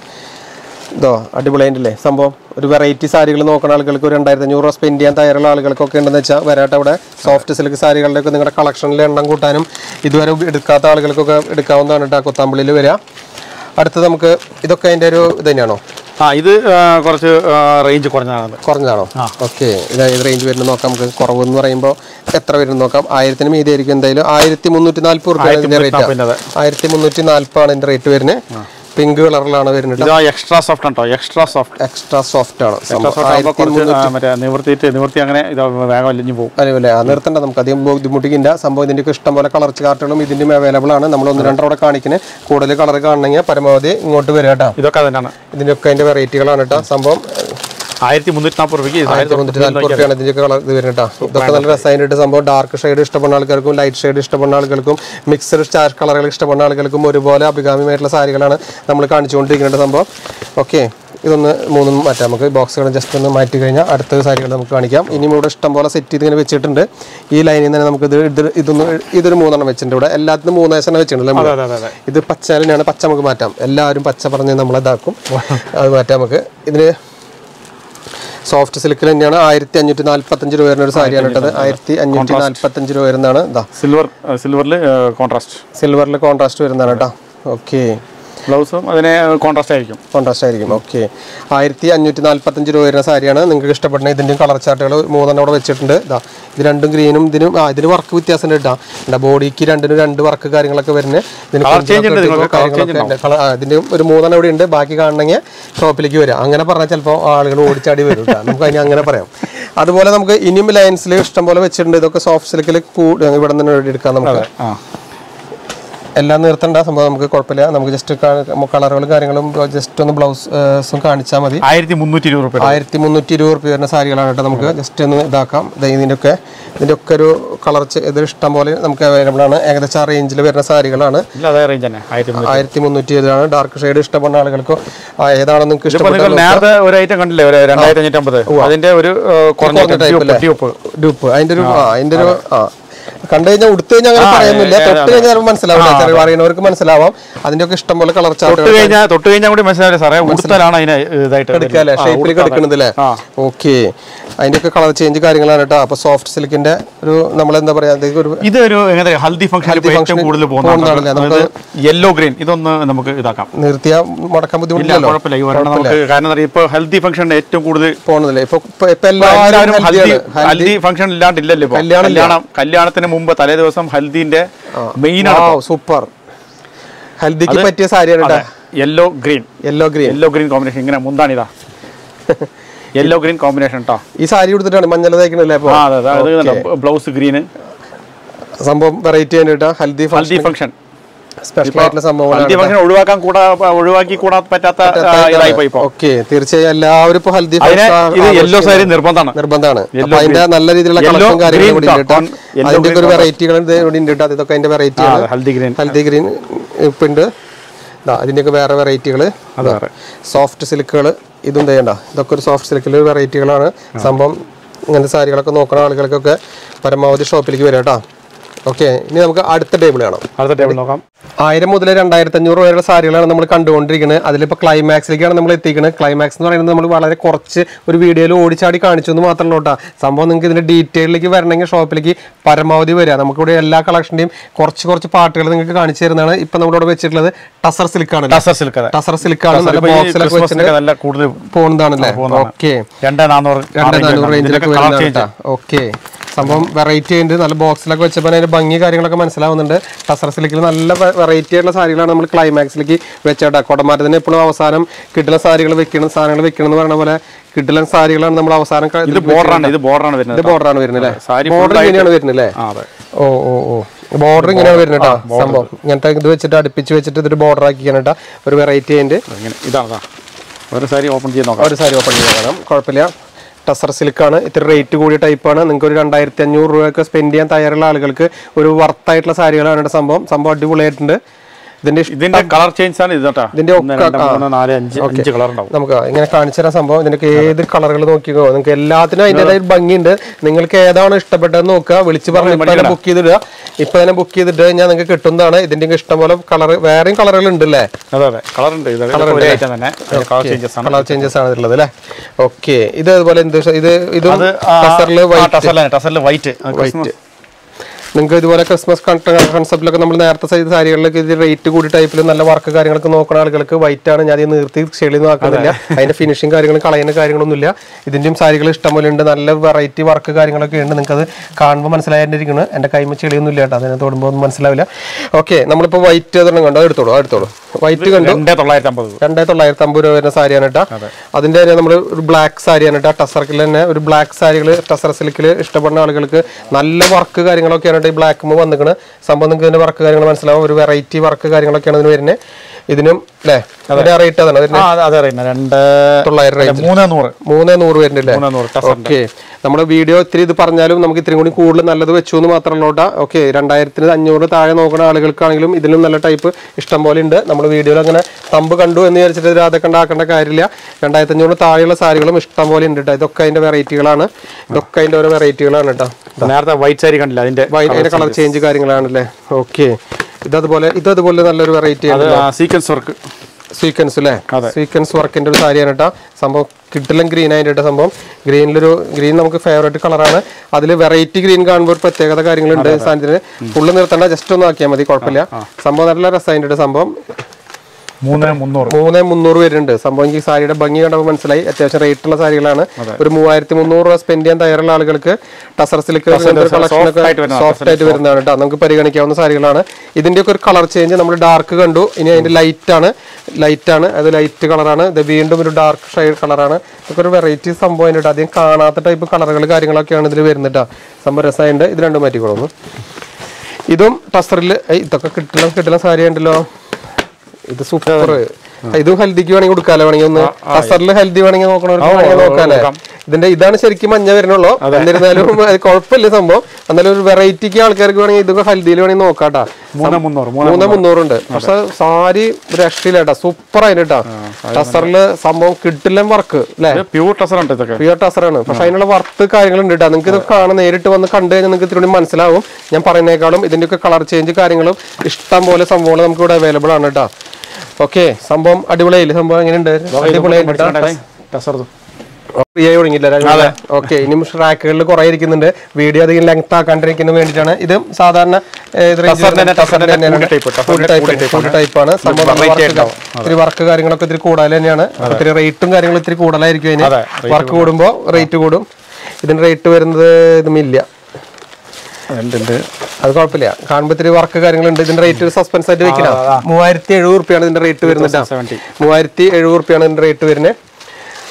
ഇതോ അടിപൊളിയായിട്ടില്ലേ സംഭവം ഒരു വെറൈറ്റി സാരികൾ നോക്കുന്ന ആളുകൾക്ക് ഒരു രണ്ടായിരത്തി അഞ്ഞൂറ് രൂപ സ്പെൻഡ് ചെയ്യാൻ തയ്യാറുള്ള ആളുകൾക്കൊക്കെ ഉണ്ടെന്ന് വെച്ചാൽ വരാട്ടെ അവിടെ സോഫ്റ്റ് സിൽക്ക് സാരികളുടെ ഒക്കെ നിങ്ങളുടെ കളക്ഷനിൽ എണ്ണം കൂട്ടാനും ഇതുവരെ എടുക്കാത്ത ആളുകൾക്കൊക്കെ എടുക്കാവുന്നതാണ് കേട്ടോ കൊത്താമ്പള്ളിയിൽ വരിക അടുത്തത് നമുക്ക് ഇതൊക്കെ അതിൻ്റെ ഒരു ഇത് തന്നെയാണോ ആ ഇത് ആ, കുറച്ച് റേഞ്ച് കുറഞ്ഞതാണ് കുറഞ്ഞതാണോ ഓക്കെ ഇത് ഏത് റേഞ്ച് വരുന്നത് നോക്കാം നമുക്ക് കുറവ് എന്ന് പറയുമ്പോൾ എത്ര വരുന്നത് നോക്കാം ആയിരത്തിന് മീതി ആയിരിക്കും എന്തായാലും ആയിരത്തി മുന്നൂറ്റി നാൽപ്പത് റുപ്യാണ് ഇതിന്റെ റേറ്റ് നാൽപ്പതിൻ്റെ ആയിരത്തി മുന്നൂറ്റി നാൽപ്പതാണ് ഇതിന്റെ റേറ്റ് വരുന്നത് പിങ്ക് കളറിലാണ് വരുന്നത് ഇത് എക്സ്ട്രാ സോഫ്റ്റ് ആണ് കേട്ടോ എക്സ്ട്രാ സോഫ്റ്റ് എക്സ്ട്രാ സോഫ്റ്റ് ആണ് എക്സ്ട്രാ സോഫ്റ്റ് ആകുമ്പോൾ കുറച്ച് ആ, മറ്റേ നിവർത്തിയിട്ട് നിവർത്തി അങ്ങനെ ഇത് വേഗം അലിഞ്ഞു പോകും അതേപോലെ ആ നിർത്തണ്ട നമുക്ക് അധികം ബുദ്ധിമുട്ടിക്കില്ല സംഭവം ഇതിന്റെ ഇഷ്ടം പോലെ കളർ ചാർട്ടുകളും ഇതിന്റെയും അവൈലബിൾ ആണ് നമ്മൾ ഒന്ന് രണ്ടോടെ കാണിക്കുന്നത് കൂടുതൽ കളർ കാണണമെങ്കിൽ പരമാവധി ഇങ്ങോട്ട് വരിക കേട്ടോ ഇതൊക്കെ തന്നെയാണ് ഇതിന്റെയൊക്കെ അതിന്റെ വെറൈറ്റികളാണ് കേട്ടോ സംഭവം ആയിരത്തി മുന്നൂറ്റി നാൽപ്പത് രൂപയ്ക്ക് ഇത് ആയിരത്തി മുന്നൂറ്റി നാൽപ്പത് റുപ്യാണ് ഇതിന്റെ കളർ ഇത് വരുന്നത് കേട്ടോ ഇതൊക്കെ നല്ല രസമായിട്ട് സംഭവം ഡാർക്ക് ഷെയ്ഡ് ഇഷ്ടപ്പെടുന്ന ആൾക്കാർക്കും ലൈറ്റ് ഷെയ്ഡ് ഇഷ്ടപ്പെടുന്ന ആൾക്കാർക്കും മിക്സഡ് സ്റ്റാർ കളറുകൾ ഇഷ്ടപ്പെടുന്ന ആൾക്കാർക്കും ഒരുപോലെ അഭികാമ്യമായിട്ടുള്ള സാരികളാണ് നമ്മൾ കാണിച്ചുകൊണ്ടിരിക്കുന്നത് സംഭവം ഓക്കെ ഇതൊന്ന് മൂന്നും മാറ്റാം നമുക്ക് ബോക്സുകൾ ജസ്റ്റ് ഒന്ന് മാറ്റി കഴിഞ്ഞാൽ അടുത്ത സാരികൾ നമുക്ക് കാണിക്കാം ഇനിയും ഇവിടെ ഇഷ്ടം പോലെ സെറ്റ് ചെയ്ത് ഇങ്ങനെ വെച്ചിട്ടുണ്ട് ഈ ലൈനിൽ തന്നെ നമുക്ക് ഇത് ഇത് ഇതൊന്ന് ഇതൊരു മൂന്നെണ്ണം വെച്ചിട്ടുണ്ട് ഇവിടെ എല്ലാത്തിനും മൂന്നേശനം വെച്ചിട്ടുണ്ട് നമ്മൾ അതെ അതെ അതെ ഇത് പച്ച തന്നെയാണ് പച്ച നമുക്ക് മാറ്റാം എല്ലാവരും പച്ച പറഞ്ഞ് നമ്മൾ ഇതാക്കും അത് മാറ്റാം നമുക്ക് ഇതിന് സോഫ്റ്റ് സിൽക്കിൽ തന്നെയാണ് ആയിരത്തി അഞ്ഞൂറ്റി നാല്പത്തഞ്ച് രൂപ വരുന്ന ഒരു സാരിയാണ് ഇട്ടത് ആയിരത്തി അഞ്ഞൂറ്റി നാല്പത്തഞ്ച് രൂപ വരുന്നതാണ് ഇതാ സിൽവർ സിൽവറിൽ കോൺട്രാസ്റ്റ് സിൽവറിൽ കോൺട്രാസ്റ്റ് വരുന്നതാണ് കേട്ടോ ഓക്കെ ബ്ലൗസും അതിന് കോൺട്രാസ്റ്റ് ആയിരിക്കും കോൺട്രാസ്റ്റ് ആയിരിക്കും ഓക്കെ ആയിരത്തി അഞ്ഞൂറ്റി നാല്പത്തഞ്ച് രൂപ വരുന്ന സാരിയാണ് നിങ്ങൾക്ക് ഇഷ്ടപ്പെടുന്ന ഇതിൻ്റെയും കളർ ചാർട്ടുകൾ മൂന്നെണ്ണം അവിടെ വെച്ചിട്ടുണ്ട് ഇതാ ഇത് രണ്ടും ഗ്രീനും ഇതിനും ആ ഇതിന് വർക്ക് വ്യത്യാസം ഉണ്ട് കേട്ടോ എന്താ ബോഡിക്ക് രണ്ടിനും രണ്ട് വർക്ക് കാര്യങ്ങളൊക്കെ വരുന്നത് ഇതിന് Colour change ഉണ്ട് കുഞ്ചിലൊക്കെ നിങ്ങൾക്ക്, colour കാര്യങ്ങളൊക്കെ ഉണ്ട്. Colour- ആ, ഇതിന്റെ ഒരു മൂന്നെണ്ണം ഇവിടെ ഉണ്ട് ബാക്കി കാണണമെങ്കിൽ ഷോപ്പിലേക്ക് വരാം അങ്ങനെ പറഞ്ഞാൽ ചിലപ്പോൾ ആളുകൾ ഓടിച്ചാടി വരും കേട്ടോ നമുക്ക് അതിന് അങ്ങനെ പറയാം അതുപോലെ നമുക്ക് ഇനിയും ലൈൻസിൽ ഇഷ്ടം പോലെ വെച്ചിട്ടുണ്ട് ഇതൊക്കെ സോഫ്റ്റ് സിൽക്കിൽ ഇവിടെ നിന്ന് എടുക്കാം നമുക്ക് ആ എല്ലാം നിർത്തേണ്ട സംഭവം നമുക്ക് കുഴപ്പമില്ല നമുക്ക് ജസ്റ്റ് കളറുകളും കാര്യങ്ങളും ജസ്റ്റ് ഒന്ന് ബ്ലൗസും കാണിച്ചാൽ മതി ആയിരത്തി മുന്നൂറ്റി ഇരുപത് റുപ്യ ആയിരത്തി മുന്നൂറ്റി ഇരുപത് റുപ്യ വരുന്ന സാരികളാണ് കേട്ടോ നമുക്ക് ജസ്റ്റ് ഒന്ന് ഇതാക്കാം ദേ ഇതിൻ്റെ ഒക്കെ ഇതിൻ്റെ ഒക്കെ ഒരു കളർ ഇത് ഇഷ്ടം പോലെ നമുക്ക് അവൈലബിൾ ആണ് ഏകദേശം ആ റേഞ്ചിൽ വരുന്ന സാരികളാണ് ഇല്ല അതേ റേഞ്ച് തന്നെ ആയിരത്തി മുന്നൂറ്റി ആയിരത്തി മുന്നൂറ്റി ഇരുപതാണ് ഡാർക്ക് ഷെയ്ഡ് ഇഷ്ടപ്പെടുന്ന ആളുകൾക്ക് ആ, ഏതാണോ നിങ്ങൾക്ക് ഇപ്പൊ നിങ്ങൾ ഇഷ്ടപ്പെട്ടത് നേരത്തെ ഒരു ഐറ്റം കണ്ടില്ലേ ഒരു രണ്ടായിരത്തി അഞ്ഞൂറ്റി അമ്പത് അതിന്റെ ഒരു ആ, കുറഞ്ഞ കുറഞ്ഞ type അല്ലേ? ട്യൂപ്പ് ഡ്യൂപ്പ് അതിന്റെ ഒരു ആ അതിന്റെ ഒരു ആ കണ്ടു കഴിഞ്ഞാൽ ഉടുത്തു കഴിഞ്ഞാൽ അങ്ങനെ പറയുന്നില്ല തൊട്ട് കഴിഞ്ഞാൽ ചിലപ്പോൾ മനസ്സിലാവില്ല ചെറിയ അറിയുന്നവർക്ക് മനസ്സിലാവാം അതിന്റെ ഒക്കെ ഇഷ്ടം പോലെ കളർ ചാർട്ട് തൊട്ട് കഴിഞ്ഞാൽ തൊട്ട് കഴിഞ്ഞാൽ കൂടി മനസ്സിലാവില്ല സാറേ ഉടുത്തലാണ് അതിന് ഇതായിട്ട് എടുക്കാല്ലേ വരുന്നത്. ആ, ഷേപ്പിലേക്ക് ഉടുത്താണ്. എടുക്കണത് അല്ലേ ആ. ഓക്കെ അതിന്റെ ഒക്കെ കളർ ചേഞ്ച് കാര്യങ്ങളാണ് കേട്ടോ അപ്പൊ സോഫ്റ്റ് സിൽക്കിന്റെ ഒരു നമ്മൾ എന്താ പറയാ അതിലേക്ക് ഒരു ഇതൊരു എങ്ങനെ ഹൽദി ഫംഗ്ഷൻ ഏറ്റവും function കൂടുതൽ പോകുന്നതാണല്ലേ? നമുക്ക് യെല്ലോ ഗ്രീൻ ഇതൊന്ന് നമുക്ക് ഇതാക്കാം നിർത്തിയാ മടക്കാൻ ഇല്ല ബുദ്ധിമുട്ടില്ലല്ലോ കുഴപ്പമില്ല ഈ ഒരെണ്ണം നമുക്ക് കാരണം എന്താ പറയാ, ഇപ്പൊ ഹൽദി ഫംഗ്ഷൻ ഏറ്റവും കൂടുതൽ പോണതില്ലേ ഇപ്പൊ ഇപ്പൊ- ഇപ്പൊ എല്ലാവരും എല്ലാവരും ഹൽദി ഹൽദിയാണ്. ഹൽദി ഫംഗ്ഷൻ ഇല്ലാണ്ടില്ലല്ലോ ഇപ്പൊ കല്യാണം ഇല്ല. കല്യാണം കല്യാണത്തിന് മുമ്പ് തലേ ദിവസം ഹൽദിന്റെ മെയിൻ ആണ് സൂപ്പർ ഹൽദിക്ക് പറ്റിയ സാരിയാണ് കേട്ടോ yellow green yellow green yellow green combination ഇങ്ങനെ മുന്താണിതാ യെല്ലോ ഗ്രീൻ കോമ്പിനേഷൻ കേട്ടോ ഈ സാരി കൊടുത്തിട്ടാണ് മഞ്ഞൾ തയ്ക്കണല്ലേ അപ്പൊ ആ അതെ അതെ അത് ബ്ലൗസ് ഗ്രീന് സംഭവം വെറൈറ്റി ആയിട്ട് ഹൽദി ഹൽദി ഫംഗ്ഷൻ സ്പെഷ്യൽ ആയിട്ടുള്ള സംഭവങ്ങളാണ് ഹൽദി ഫംഗ്ഷൻ ഒഴിവാക്കാൻ കൂടാ ഒഴിവാക്കി കൂടാൻ പറ്റാത്ത ആ, ഇതായിപ്പോ ഇപ്പൊ ഓക്കെ തീർച്ചയായും എല്ലാവരും ഇപ്പൊ ഹൽദി അതിന് ഫംഗ്ഷൻ ഇത് യെല്ലോ ആഘോഷിക്കുന്നത് സാരി നിർബന്ധമാണ് നിർബന്ധമാണ് Yellow അപ്പൊ അതിന്റെ green. നല്ല രീതിയിലുള്ള Yellow കളക്ഷൻ കാര്യങ്ങളും green കൂടി ഉണ്ട് കേട്ടോ cotton, yellow അതിന്റെ green ഒരു വെറൈറ്റികൾ ഇവിടെ ഉണ്ട് കേട്ടോ അതൊക്കെ അതിന്റെ വെറൈറ്റി ആ, ആണ് ഹൽദി ഗ്രീൻ ഹൽദി ഗ്രീൻ ഇപ്പൊ ഉണ്ട് ദാ അതിന്റെയൊക്കെ വേറെ വെറൈറ്റികൾ അത് വേറെ സോഫ്റ്റ് സിൽക്കുകൾ ഇതും ചെയ്യണ്ട ഇതൊക്കെ ഒരു സോഫ്റ്റ് സിൽക്കിൽ വെറൈറ്റികളാണ് സംഭവം ഇങ്ങനത്തെ സാരികളൊക്കെ നോക്കുന്ന ആളുകൾക്കൊക്കെ പരമാവധി ഷോപ്പിലേക്ക് വരാം കേട്ടോ ഓക്കെ ഇനി നമുക്ക് അടുത്ത ടേബിൾ കാണാം അടുത്ത ടേബിൾ നോക്കാം ആയിരം മുതൽ രണ്ടായിരത്തി അഞ്ഞൂറ് വരെയുള്ള സാരികളാണ് നമ്മൾ കണ്ടുകൊണ്ടിരിക്കുന്നത് അതിലിപ്പോൾ ക്ലൈമാക്സിലേക്കാണ് നമ്മൾ എത്തിക്കുന്നത് ക്ലൈമാക്സ് എന്ന് പറയുന്നത് നമ്മൾ വളരെ കുറച്ച് ഒരു വീഡിയോയിൽ ഓടിച്ചാടി കാണിച്ചു എന്ന് മാത്രമല്ല കേട്ടോ സംഭവം നിങ്ങൾക്ക് ഇതിന്റെ ഡീറ്റെയിലേക്ക് വരണമെങ്കിൽ ഷോപ്പിലേക്ക് പരമാവധി വരിക നമുക്കിവിടെ എല്ലാ കളക്ഷൻ്റെയും കുറച്ച് കുറച്ച് പാർട്ടുകൾ നിങ്ങൾക്ക് കാണിച്ചു തരുന്നതാണ് ഇപ്പം നമ്മളിവിടെ വെച്ചിട്ടുള്ളത് ടസർ സിൽക്കാണ് ടസർ സിൽക്ക് അതെ ടസർ സിൽക്കാണ് നല്ല ഇപ്പൊ ഈ ബോക്സിലൊക്കെ വെച്ചിട്ട് ക്രിസ്മസിനൊക്കെ നല്ല കൂടുതൽ പോകുന്നതാണല്ലേ ഓക്കെ രണ്ട് നാനൂറ് രണ്ട് നാനൂറ് റേഞ്ചിലൊക്കെ കളർ വരുന്നതാണ് ചേഞ്ച് കേട്ടോ ഓക്കെ സംഭവം വെറൈറ്റി ഉണ്ട് നല്ല ബോക്സിലൊക്കെ വെച്ചപ്പോൾ അതിന്റെ ഭംഗി കാര്യങ്ങളൊക്കെ മനസ്സിലാവുന്നുണ്ട് ടസർ സിലിക്കിൽ നല്ല വെറൈറ്റി ആയിട്ടുള്ള സാരികളാണ് നമ്മൾ ക്ലൈമാക്സിലേക്ക് വെച്ചേട്ടാ കൊടമാറ്റത്തിന് എപ്പോഴും അവസാനം കിട്ടുന്ന സാരികൾ വെക്കണം സാധനങ്ങൾ വെക്കണം എന്ന് പറയുന്ന പോലെ കിട്ടുന്ന സാരികളാണ് നമ്മൾ അവസാനം ക- ഇത് ബോർഡറാണ് ഇത് ബോർഡറാണ് വരുന്നത് ഇത് ബോർഡറാണ് വരുന്നത് അല്ലേ സാരി ബോർഡർ ഇങ്ങനെയാണ് വരുന്നത് അല്ലേ ആ അതെ ഓ ഓ ഓ ബോർഡർ ഇങ്ങനെയാണ് വരുന്നത് കേട്ടോ സംഭവം ഇങ്ങനത്തെ ഇത് വെച്ചിട്ട് അടുപ്പിച്ച് വെച്ചിട്ട് ഇതൊരു ബോർഡർ ആക്കിയാണ് കേട്ടോ ഒരു വെറൈറ്റി അതിന്റെ ഇങ്ങനെ ഇതാണ് ഇതാ. ഒരു സാരി ഓപ്പൺ ചെയ്ത് നോക്കാം ഒരു സാരി ഓപ്പൺ ചെയ്ത് കാണാം കുഴപ്പമില്ല ടസർ സിൽക്കാണ് ഇത്തിരി റേറ്റ് കൂടിയ ടൈപ്പാണ് നിങ്ങൾക്ക് ഒരു രണ്ടായിരത്തി അഞ്ഞൂറ് രൂപയൊക്കെ സ്പെൻഡ് ചെയ്യാൻ തയ്യാറുള്ള ആളുകൾക്ക് ഒരു വർത്തായിട്ടുള്ള സാരികളാണ് ഇവിടെ സംഭവം സംഭവം അടിപൊളിയായിട്ടുണ്ട് ഇതിന്റെ ഇഷ്ടം ഇതിന്റെ കളർ ചേഞ്ച് ആണ് ഇത് കേട്ടോ ഇതിന്റെ ഒന്ന് ഒക്കെ- രണ്ട് മൂന്ന് നാല് അഞ്ച് അഞ്ച് കളർ ഉണ്ടാവും നമുക്ക് ഇങ്ങനെ കാണിച്ചു തരാൻ സംഭവം ഇതിനൊക്കെ ഏത് കളറുകൾ നോക്കിക്കോ നിങ്ങൾക്ക് എല്ലാത്തിനും അതിൻ്റെതായ ഭംഗിയുണ്ട് നിങ്ങൾക്ക് ഏതാണ് ഇഷ്ടപ്പെട്ടതെന്ന് നോക്കുക വിളിച്ച് പറഞ്ഞ് ഇപ്പൊ തന്നെ ബുക്ക് ചെയ്തിടുക ഇപ്പൊ തന്നെ ബുക്ക് ചെയ്തിട്ട് കഴിഞ്ഞാൽ നിങ്ങൾക്ക് കിട്ടുന്നതാണ് ഇതിന്റെ ഇഷ്ടം പോലെ കളർ വേറെയും കളറുകൾ ഉണ്ട് അല്ലേ അതെ അതെ കളർ ഉണ്ട് ഇത് ഇതൊക്കെ ഒരേ ഐറ്റം തന്നെ കളർ ചേഞ്ചസ് ആണ് കളർ ചേഞ്ചസ് ആണ് ഇതിലുള്ളത് അല്ലേ ഓക്കെ ഇത് അതുപോലെ എന്ത് ഷ- ഇത് ഇതും അത് ടസറിൽ ടസറിലാണ് ടസറിൽ വൈറ്റ് വൈറ്റ് നിങ്ങൾക്ക് ഇതുപോലെ ക്രിസ്മസ് കൺസെപ്റ്റിലൊക്കെ നമ്മൾ നേരത്തെ ചെയ്ത സാരികളിലൊക്കെ ഇത് റേറ്റ് കൂടി ടൈപ്പിൽ നല്ല വർക്ക് കാര്യങ്ങളൊക്കെ നോക്കുന്ന ആളുകൾക്ക് വൈറ്റ് ആണ് ഞാൻ ഇത് നിർത്തി ചെളിയൊന്നും ആക്കുന്നില്ല അതിന്റെ ഫിനിഷിങ് കാര്യങ്ങളും കളയുന്ന കാര്യങ്ങളൊന്നുമില്ല ഇതിന്റെയും സാരികൾ ഇഷ്ടംപോലെ ഉണ്ട് നല്ല വെറൈറ്റി വർക്ക് കാര്യങ്ങളൊക്കെ ഉണ്ട് നിങ്ങൾക്ക് അത് കാണുമ്പോൾ മനസ്സിലായിരിക്കുന്നത് എന്റെ കൈമ ചെളിയൊന്നും ഇല്ല കേട്ടോ അതിനെ തൊടുമ്പോൾ ഒന്നും മനസ്സിലാവില്ല ഓക്കെ നമ്മളിപ്പോൾ വൈറ്റ് അതെണ്ണം കണ്ടോ അത് എടുത്തോളൂ അത് എടുത്തോളൂ വൈറ്റ് കണ്ടു രണ്ടേ തൊള്ളായിരത്തി അമ്പത് രണ്ടേ തൊള്ളായിരത്തി അമ്പത് രൂപ വരുന്ന സാരിയാണ് കേട്ടോ അതിന്റെ തന്നെ നമ്മൾ ഒരു ബ്ലാക്ക് സാരിയാണ് കേട്ടോ ടസർക്കിൽ തന്നെ ഒരു ബ്ലാക്ക് സാരികൾ ടസർ സിൽക്കിൽ ഇഷ്ടപ്പെടുന്ന ആളുകൾക്ക് നല്ല വർക്ക് കാര്യങ്ങളൊക്കെയാണ് കേട്ടോ ഈ ബ്ലാക്ക് വന്നിക്കണ് സംഭവം നിങ്ങൾക്ക് ഇതിന്റെ വർക്ക് കാര്യങ്ങൾ മനസ്സിലാവും ഒരു വെറൈറ്റി വർക്ക് കാര്യങ്ങളൊക്കെയാണ് ഇതിന് വരുന്നത് ഇതിനും അല്ലേ അതിന്റെ റേറ്റ് അതാണ് അതിന് ആ അതെ, അതെ അറിയുന്നത് രണ്ട് തൊള്ളായിരം അല്ല, റേഞ്ച് മൂന്ന് നൂറ് മൂന്ന് നൂറ് വരുന്നുണ്ട് മൂന്ന് നൂറ് ടസറിന്റെ ഓക്കെ നമ്മുടെ വീഡിയോ ഇത്തിരി ഇത് പറഞ്ഞാലും നമുക്ക് ഇത്തിരി കൂടി കൂടുതൽ നല്ലത് വെച്ചു എന്ന് മാത്രമല്ല കേട്ടോ ഓക്കെ രണ്ടായിരത്തിന് അഞ്ഞൂറ് താഴെ നോക്കുന്ന ആളുകൾക്കാണെങ്കിലും ഇതിലും നല്ല ടൈപ്പ് ഇഷ്ടം പോലെ ഉണ്ട് നമ്മൾ വീഡിയോയിൽ അങ്ങനെ തമ്പ് കണ്ടു എന്ന് വിചാരിച്ചിട്ട് ഇത് അതൊക്കെ ഉണ്ടാക്കേണ്ട കാര്യമില്ല രണ്ടായിരത്തി അഞ്ഞൂറ് താഴെയുള്ള സാരികളും ഇഷ്ടം പോലെ ഉണ്ട് കേട്ടോ ഇതൊക്കെ അതിന്റെ വെറൈറ്റികളാണ് ഇതൊക്കെ അതിന്റെ ഓരോ വെറൈറ്റികളാണ് കേട്ടോ നേരത്തെ വൈറ്റ് സാരി കണ്ടില്ല അതിന്റെ വൈ- അതിന്റെ കളർ ചേഞ്ച് കാര്യങ്ങളാണല്ലേ ഓക്കെ ഇതതുപോലെ ഇതതുപോലെ നല്ലൊരു വെറൈറ്റി അത് ആണ് സീക്വൻസ് വർക്ക് സീക്വൻസ് അല്ലേ സീക്വൻസ് വർക്കിന്റെ ഒരു സാരിയാണ് കേട്ടോ സംഭവം കിട്ടില്ല ഗ്രീൻ ആയിട്ട് കേട്ടോ സംഭവം ഗ്രീനിലൊരു ഗ്രീൻ നമുക്ക് ഫേവറേറ്റ് കളറാണ് അതിൽ വെറൈറ്റി ഗ്രീൻ കാണുമ്പോൾ ഒരു പ്രത്യേകത കാര്യങ്ങളുണ്ട് സാധനത്തിന് ഫുള്ള് നിർത്തണ്ട ജസ്റ്റ് ഒന്ന് ആക്കിയാൽ മതി കുഴപ്പമില്ല സംഭവം നല്ല രസമായിട്ട് സംഭവം മൂന്ന് മുന്നൂറ് മൂന്ന് മുന്നൂറ് വരുന്നുണ്ട് സംഭവം എനിക്ക് സാരിയുടെ ഭംഗി കണ്ടപ്പോൾ മനസ്സിലായി അത്യാവശ്യം റേറ്റ് ഉള്ള സാരികളാണ് ഒരു മൂവായിരത്തി മുന്നൂറ് രൂപ സ്പെൻഡ് ചെയ്യാൻ തയ്യാറുള്ള ആളുകൾക്ക് ടസർ സിൽക്ക് കളക്ഷൻ ഒക്കെ ആയിട്ട് വരുന്ന സോഫ്റ്റ് ആയിട്ട് വരുന്നതാണ് കേട്ടോ നമുക്ക് പരിഗണിക്കാവുന്ന സാരികളാണ് ഇതിന്റെ ഒക്കെ ഒരു കളർ ചേഞ്ച് നമ്മൾ ഡാർക്ക് കണ്ടു ഇനി അതിന്റെ ലൈറ്റ് ആണ് ലൈറ്റ് ആണ് അത് ലൈറ്റ് കളറാണ് ഇത് വീണ്ടും ഒരു ഡാർക്ക് ഷെയ്ഡ് കളറാണ് ഇതൊക്കെ ഒരു വെറൈറ്റി സംഭവം ഉണ്ട് അധികം കാണാത്ത ടൈപ്പ് കളറുകൾ കാര്യങ്ങളൊക്കെയാണ് ഇതിൽ വരുന്നത് സംഭവം രസമായിട്ട് ഇത് രണ്ടും മാറ്റിക്കോളൂ ഇതും ടസറിൽ ഇതൊക്കെ കിട്ടില്ല കിട്ടില്ല സാരി ഉണ്ടല്ലോ ഇത് സൂപ്പർ ഇതും ഹെൽദിക്ക് വേണമെങ്കിൽ കൊടുക്കാലോ വേണമെങ്കിൽ ഒന്ന് ടസറിൽ ഹെൽദി വേണമെങ്കിൽ നോക്കണവർക്ക് വേണമെങ്കിൽ നോക്കാല്ലേ ഇതിന്റെ ഇതാണ് ശരിക്കും മഞ്ഞ വരുന്നുള്ളൂ എന്നിരുന്നാലും അത് കുഴപ്പമില്ല സംഭവം എന്നാലും ഒരു വെറൈറ്റിക്ക് ആൾക്കാർക്ക് വേണമെങ്കിൽ ഇതൊക്കെ ഹെൽദിയിൽ വേണമെങ്കിൽ നോക്കാട്ടാ മൂന്ന് മുന്നൂറ് മൂന്ന് മൂന്ന് മുന്നൂറുണ്ട് പക്ഷെ സാരി രക്ഷയില്ല സൂപ്പർ ആയിട്ട് കേട്ടോ ടസറില് സംഭവം കിട്ടില്ല വർക്ക് അല്ലേ പ്യൂർ ടസർ ഉണ്ട് ഇതൊക്കെ പ്രിയ ടസറാണ് പക്ഷെ അതിനുള്ള വർത്ത് കാര്യങ്ങളുണ്ട് കേട്ടോ നിങ്ങൾക്ക് ഇത് കാണാൻ നേരിട്ട് വന്ന് കണ്ടു കഴിഞ്ഞാൽ നിങ്ങൾക്ക് ഇത്തിരി കൂടി മനസ്സിലാവും ഞാൻ പറയുന്നേക്കാളും ഇതിന്റെയൊക്കെ കളർ ചേഞ്ച് കാര്യങ്ങളും ഇഷ്ടം പോലെ സംഭവങ്ങൾ നമുക്ക് ഇവിടെ അവൈലബിൾ ആണ് കേട്ടോ ഓക്കെ സംഭവം അടിപൊളിയായില്ലേ സംഭവം എങ്ങനെയുണ്ട് അടിപൊളിയായിട്ട് ടസർ ഫ്രീ ആയി തുടങ്ങിയില്ല ഓക്കെ ഇനിയും ട്രാക്കുകളിൽ കുറെ ഇരിക്കുന്നുണ്ട് വീഡിയോ അധികം ലെങ്ത് ആക്കാണ്ടിരിക്കുന്നതിന് വേണ്ടിയിട്ടാണ് ഇത് സാധാരണ ടസറിന്റെ ടസറിന്റെ കൂടി type, ടസറിന്റെ ടൈപ്പാണ് സംഭവം variety ഉണ്ടാവും. ഇത്തിരി വർക്ക് കാര്യങ്ങളൊക്കെ ഇത്തിരി കൂടുതൽ തന്നെയാണ് ഇത്തിരി റേറ്റും കാര്യങ്ങളും ഇത്തിരി കൂടുതലായിരിക്കും അതിന് അതെ, വർക്ക് കൂടുമ്പോൾ റേറ്റ് കൂടും ഇതിന് റേറ്റ് വരുന്നത് ഇതുമില്ല ഉണ്ട് ഉണ്ട് അത് കുഴപ്പമില്ല കാണുമ്പോൾ ഇത്തിരി വർക്ക് കാര്യങ്ങളുണ്ട് ഇതിന്റെ റേറ്റ് സസ്പെൻസ് ആയിട്ട് വെക്കണം മൂവായിരത്തി എഴുപത് റുപ്യാണ് ഇതിന്റെ റേറ്റ് വരുന്നത് സെവൻറ്റി മൂവായിരത്തി എഴുപത് റുപ്യാണ് ഇതിന്റെ റേറ്റ് വരുന്നത്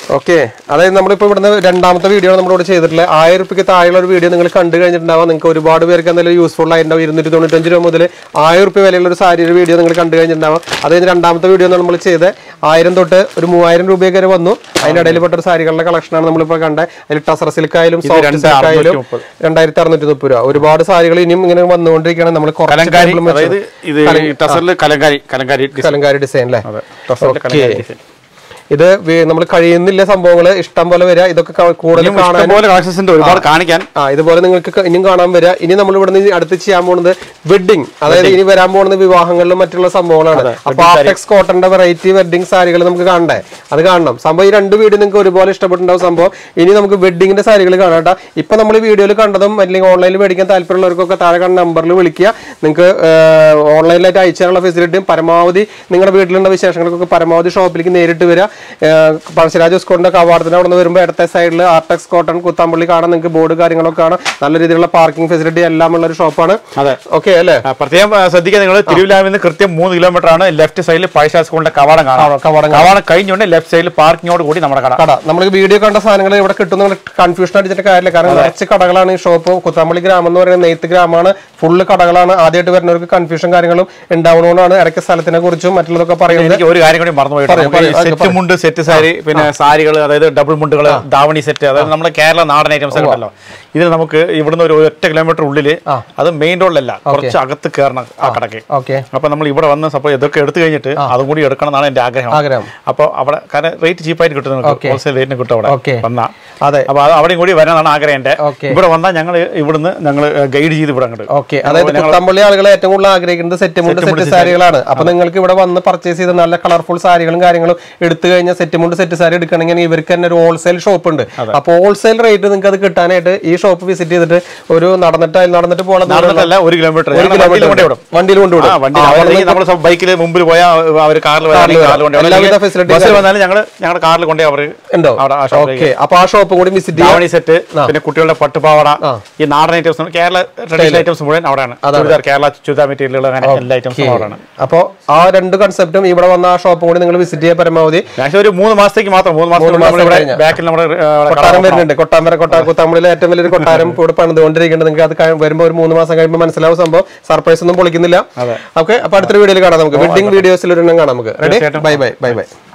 ഓക്കെ അതായത് നമ്മളിപ്പോൾ ഇവിടുന്ന് രണ്ടാമത്തെ വീഡിയോ നമ്മളിവിടെ ചെയ്തിട്ടുള്ള ആയിരം റുപ്യക്ക് താഴെയുള്ള ഒരു വീഡിയോ നിങ്ങൾ കണ്ടു കഴിഞ്ഞിട്ടുണ്ടാവാം നിങ്ങൾക്ക് ഒരുപാട് പേർക്ക് എന്തെങ്കിലും യൂസ്ഫുൾ ആയിട്ടുണ്ടാവും ഇരുന്നൂറ്റി തൊണ്ണൂറ്റഞ്ച് രൂപ മുതൽ ആയിരം റുപ്യ വിലയുള്ള ഒരു സാരിയുടെ വീഡിയോ നിങ്ങൾ കണ്ടു കഴിഞ്ഞിട്ടുണ്ടാവും അത് കഴിഞ്ഞ് രണ്ടാമത്തെ വീഡിയോ നമ്മൾ ചെയ്ത് ആയിരം തൊട്ട് ഒരു മൂവായിരം രൂപയൊക്കെ വരെ വന്നു അതിന്റെ ഇടയിൽ പെട്ട ഒരു സാരികളുടെ കളക്ഷനാണ് നമ്മളിപ്പോൾ കണ്ടത് അതിൽ ടസർ സിൽക്കായാലും സോഫ്റ്റ് സിൽക്കായാലും രണ്ടായിരത്തി അറുന്നൂറ്റി മുപ്പത് രൂപ ഒരുപാട് സാരികൾ ഇനിയും ഇങ്ങനെ വന്നുകൊണ്ടിരിക്കുകയാണ് നമ്മൾ കുറച്ച് കലങ്കാരി sample വെച്ച് അതായത് ഇത് ടസറിൽ കലങ്കാരി കലങ്കാരി ഡിസൈൻ കലങ്കാരി ഡിസൈൻ അല്ലേ അതെ ടസറിൽ കലങ്കാരി ഡിസൈൻ ഇത് നമ്മൾ കഴിയുന്നില്ല സംഭവങ്ങൾ ഇഷ്ടം പോലെ വരിക ഇതൊക്കെ ക- കൂടുതൽ കാണാൻ ഇഷ്ടംപോലെ കളക്ഷൻസ് ഉണ്ട് ഒരുപാട് കാണിക്കാൻ ആ ഇതുപോലെ നിങ്ങൾക്ക് ക- ഇനിയും കാണാൻ വരിക ഇനി നമ്മൾ ഇവിടെ നിന്ന് അടുത്ത് ചെയ്യാൻ പോകുന്നത് വെഡിങ് അതായത് ഇനി വരാൻ പോകുന്നത് വിവാഹങ്ങളിലും മറ്റുള്ള സംഭവങ്ങളാണ് അപ്പൊ ആർടെക്സ് കോട്ടന്റെ വെറൈറ്റി വെഡിങ് സാരികൾ നമുക്ക് കാണണ്ടേ അത് കാണണം സംഭവം ഈ രണ്ട് വീഡിയോ നിങ്ങൾക്ക് ഒരുപോലെ ഇഷ്ടപ്പെട്ടുണ്ടാവും സംഭവം ഇനി നമുക്ക് വെഡിങ്ങിന്റെ സാരികൾ കാണാം കേട്ടോ ഇപ്പൊ നമ്മൾ ഈ വീഡിയോയിൽ കണ്ടതും അല്ലെങ്കിൽ ഓൺലൈനിൽ മേടിക്കാൻ താല്പര്യമുള്ളവർക്കൊക്കെ താഴെ കാണുന്ന നമ്പറിൽ വിളിക്കുക നിങ്ങൾക്ക് ഓൺലൈനിലായിട്ട് അയച്ചു തരാനുള്ള ഫെസിലിറ്റിയും പരമാവധി നിങ്ങളുടെ വീട്ടിലുള്ള വിശേഷങ്ങൾക്കൊക്കെ പരമാവധി ഷോപ്പിലേക്ക് നേരിട്ട് വരിക ഏഹ് പഴശ്ശിരാജ് സ്കോട്ടിന്റെ കവാടത്തിന് അവിടെ നിന്ന് വരുമ്പോൾ ഇടത്തെ സൈഡിൽ ആർടെക്സ് കോട്ടൺ കുത്താമ്പള്ളി കാണാൻ നിങ്ങൾക്ക് ബോർഡ് കാര്യങ്ങളൊക്കെ കാണാം നല്ല രീതിയിലുള്ള പാർക്കിംഗ് ഫെസിലിറ്റി എല്ലാം ഉള്ള ഒരു ഷോപ്പാണ് അതെ ഓക്കെ അല്ലേ ആ, പ്രത്യേകം ആ, ശ്രദ്ധിക്കുക നിങ്ങൾ തിരുവില്ലാമിൽ നിന്ന് കൃത്യം മൂന്ന് കിലോമീറ്റർ ആണ് ലെഫ്റ്റ് സൈഡിൽ പഴശ്ശാ സ്കൂളിന്റെ കവാടം കാണാം കവാടം കവാടം കഴിഞ്ഞുകൊണ്ട് ലെഫ്റ്റ് സൈഡിൽ പാർക്കിങ്ങോട് കൂടി നമ്മുടെ കട കട നമ്മൾ വീഡിയോ കണ്ട സാധനങ്ങൾ ഇവിടെ കിട്ടുന്ന കൺഫ്യൂഷൻ അടിച്ചിട്ട് കാര്യമില്ല കാരണം നിറച്ച് കടകളാണ് ഈ ഷോപ്പ് കുത്താമ്പള്ളി ഗ്രാമം എന്ന് പറയുന്നത് നെയ്ത്ത് ഗ്രാമമാണ് ഫുള്ള് കടകളാണ് ആദ്യമായിട്ട് വരുന്നവർക്ക് കൺഫ്യൂഷൻ കാര്യങ്ങളും ഉണ്ടാവുന്നതുകൊണ്ടാണ് ഇടയ്ക്ക് സ്ഥലത്തിനെ കുറിച്ചും മറ്റുള്ളതൊക്കെ പറയുന്നത് എനിക്ക് ഒരു കാര്യം കൂടി മറന്നുപോയിട്ട് പറയൂ, പറയൂ. അത് സെറ്റ് മുണ്ട് സെറ്റ് സാരി പിന്നെ സാരികൾ അതായത് ഡബിൾ മുണ്ടുകൾ ദാവണി സെറ്റ് അതായത് നമ്മുടെ കേരള നാടൻ ഐറ്റംസ് ഒക്കെ ഉണ്ടല്ലോ ഇതിൽ നമുക്ക് ഇവിടുന്ന് ഒരു ഒറ്റ കിലോമീറ്റർ ഉള്ളില് അത് മെയിൻ റോഡിലല്ല കുറച്ച് അകത്ത് കയറണം ആ കടക്ക് ഓക്കെ അപ്പൊ നമ്മൾ ഇവിടെ വന്ന് സപ്പോ ഇതൊക്കെ എടുത്തു കഴിഞ്ഞിട്ട് അതും കൂടി എടുക്കണം എന്നാണ് എന്റെ ആഗ്രഹം ആഗ്രഹം അപ്പൊ അവിടെ കാരണം റേറ്റ് ചീപ്പായിട്ട് കിട്ടും നിങ്ങൾക്ക് ഹോൾസെയിൽ റേറ്റിന് കിട്ടും അവിടെ Okay. വന്നാ അതെ അപ്പൊ അത് അവിടെയും കൂടി വരാനാണ് ആഗ്രഹം എന്റെ Okay. ഇവിടെ വന്നാൽ ഞങ്ങൾ ഇവിടുന്ന് ഞങ്ങൾ ഗൈഡ് ചെയ്ത് ഇവിടെ അങ്ങോട്ട് ഓക്കെ അതായത് കുത്തമ്പള്ളി ആളുകൾ ഏറ്റവും കൂടുതൽ ആഗ്രഹിക്കുന്നത് സെറ്റ് മുണ്ട് സെറ്റ് സാരികളാണ് അപ്പൊ നിങ്ങൾക്ക് ഇവിടെ വന്ന് പർച്ചേസ് ചെയ്ത് നല്ല കളർഫുൾ സാരികളും കാര്യങ്ങളും എടുത്തു കഴിഞ്ഞാൽ സെറ്റ് മുണ്ട് സെറ്റ് സാരി എടുക്കണമെങ്കിൽ ഇവർക്ക് തന്നെ ഒരു ഹോൾസെയിൽ ഷോപ്പ് ഉണ്ട് അപ്പൊ ഹോൾസെയിൽ റേറ്റ് നിങ്ങൾക്ക് അത് കിട്ടാനായിട്ട് ഈ ഷോപ്പ് വിസിറ്റ് ചെയ്തിട്ട് ഒരു നടന്നിട്ട് അതിൽ നടന്നിട്ട് പോകണം നടന്നിട്ടല്ല ഒരു കിലോമീറ്റർ ഒരു വണ്ടിയിൽ കിലോമീറ്റർ കൊണ്ടുവിടും വണ്ടിയിൽ കൊണ്ടുവിടും ആ വണ്ടി നമ്മൾ ബൈക്കിൽ മുമ്പിൽ പോയാൽ അവർ കാറിൽ കാറിൽ കൊണ്ടുപോയി എല്ലാവിധ facility ബസ്സിൽ വന്നാലും ഞങ്ങൾ ഞങ്ങളുടെ കാറിൽ കൊണ്ടുപോയി അവർ ഉണ്ടോ അവിടെ ആ ഷോപ്പിലേക്ക് ഓക്കെ അപ്പൊ ആ ഷോപ്പ് കൂടി വിസിറ്റ് ചെയ്യാം ധാവണി സെറ്റ് പിന്നെ കുട്ടികളുടെ പട്ടുപാവട ഈ നാടൻ ഐറ്റംസ് കേരള ട്രഡീഷണൽ ഐറ്റംസ് മുഴുവൻ അവിടെയാണ് ചുരിദാർ കേരള ചുരിദാർ മെറ്റീരിയലുകൾ അങ്ങനെ എല്ലാ ഐറ്റംസും അവിടെയാണ് അപ്പൊ ആ രണ്ട് കൺസെപ്റ്റും ഇവിടെ വന്ന ആ ഷോപ്പ് കൂടി നിങ്ങൾ വിസിറ്റ് ചെയ്യാൻ പരമാവധി ഏകദേശം ഒരു മൂന്ന് മാസത്തേക്ക് മാത്രം മൂന്ന് മാസത്തേക്ക് മാസം നമ്മളിവിടെ കഴിഞ്ഞാ. ബാക്കിൽ നമ്മുടെ കൊട്ടാരം വരുന്നുണ്ട് കൊട്ടാമ്പര കൊട്ടാ കുത്താമ്പളിയിലെ ഏറ്റവും വലിയൊരു കൊട്ടാരം ഇവിടെ പണിതുകൊണ്ടിരിക്കുന്നുണ്ട് നിങ്ങൾക്ക് അത് കഴി- വരുമ്പോ ഒരു മൂന്ന് മാസം കഴിയുമ്പോൾ മനസ്സിലാവും സംഭവം സർപ്രൈസ് ഒന്നും പൊളിക്കുന്നില്ല ഓക്കെ അപ്പൊ അടുത്തൊരു വീഡിയോയിൽ കാണാം നമുക്ക് വെഡിങ് വീഡിയോസിൽ ഒരെണ്ണം കാണാം നമുക്ക് ready bye bye bye by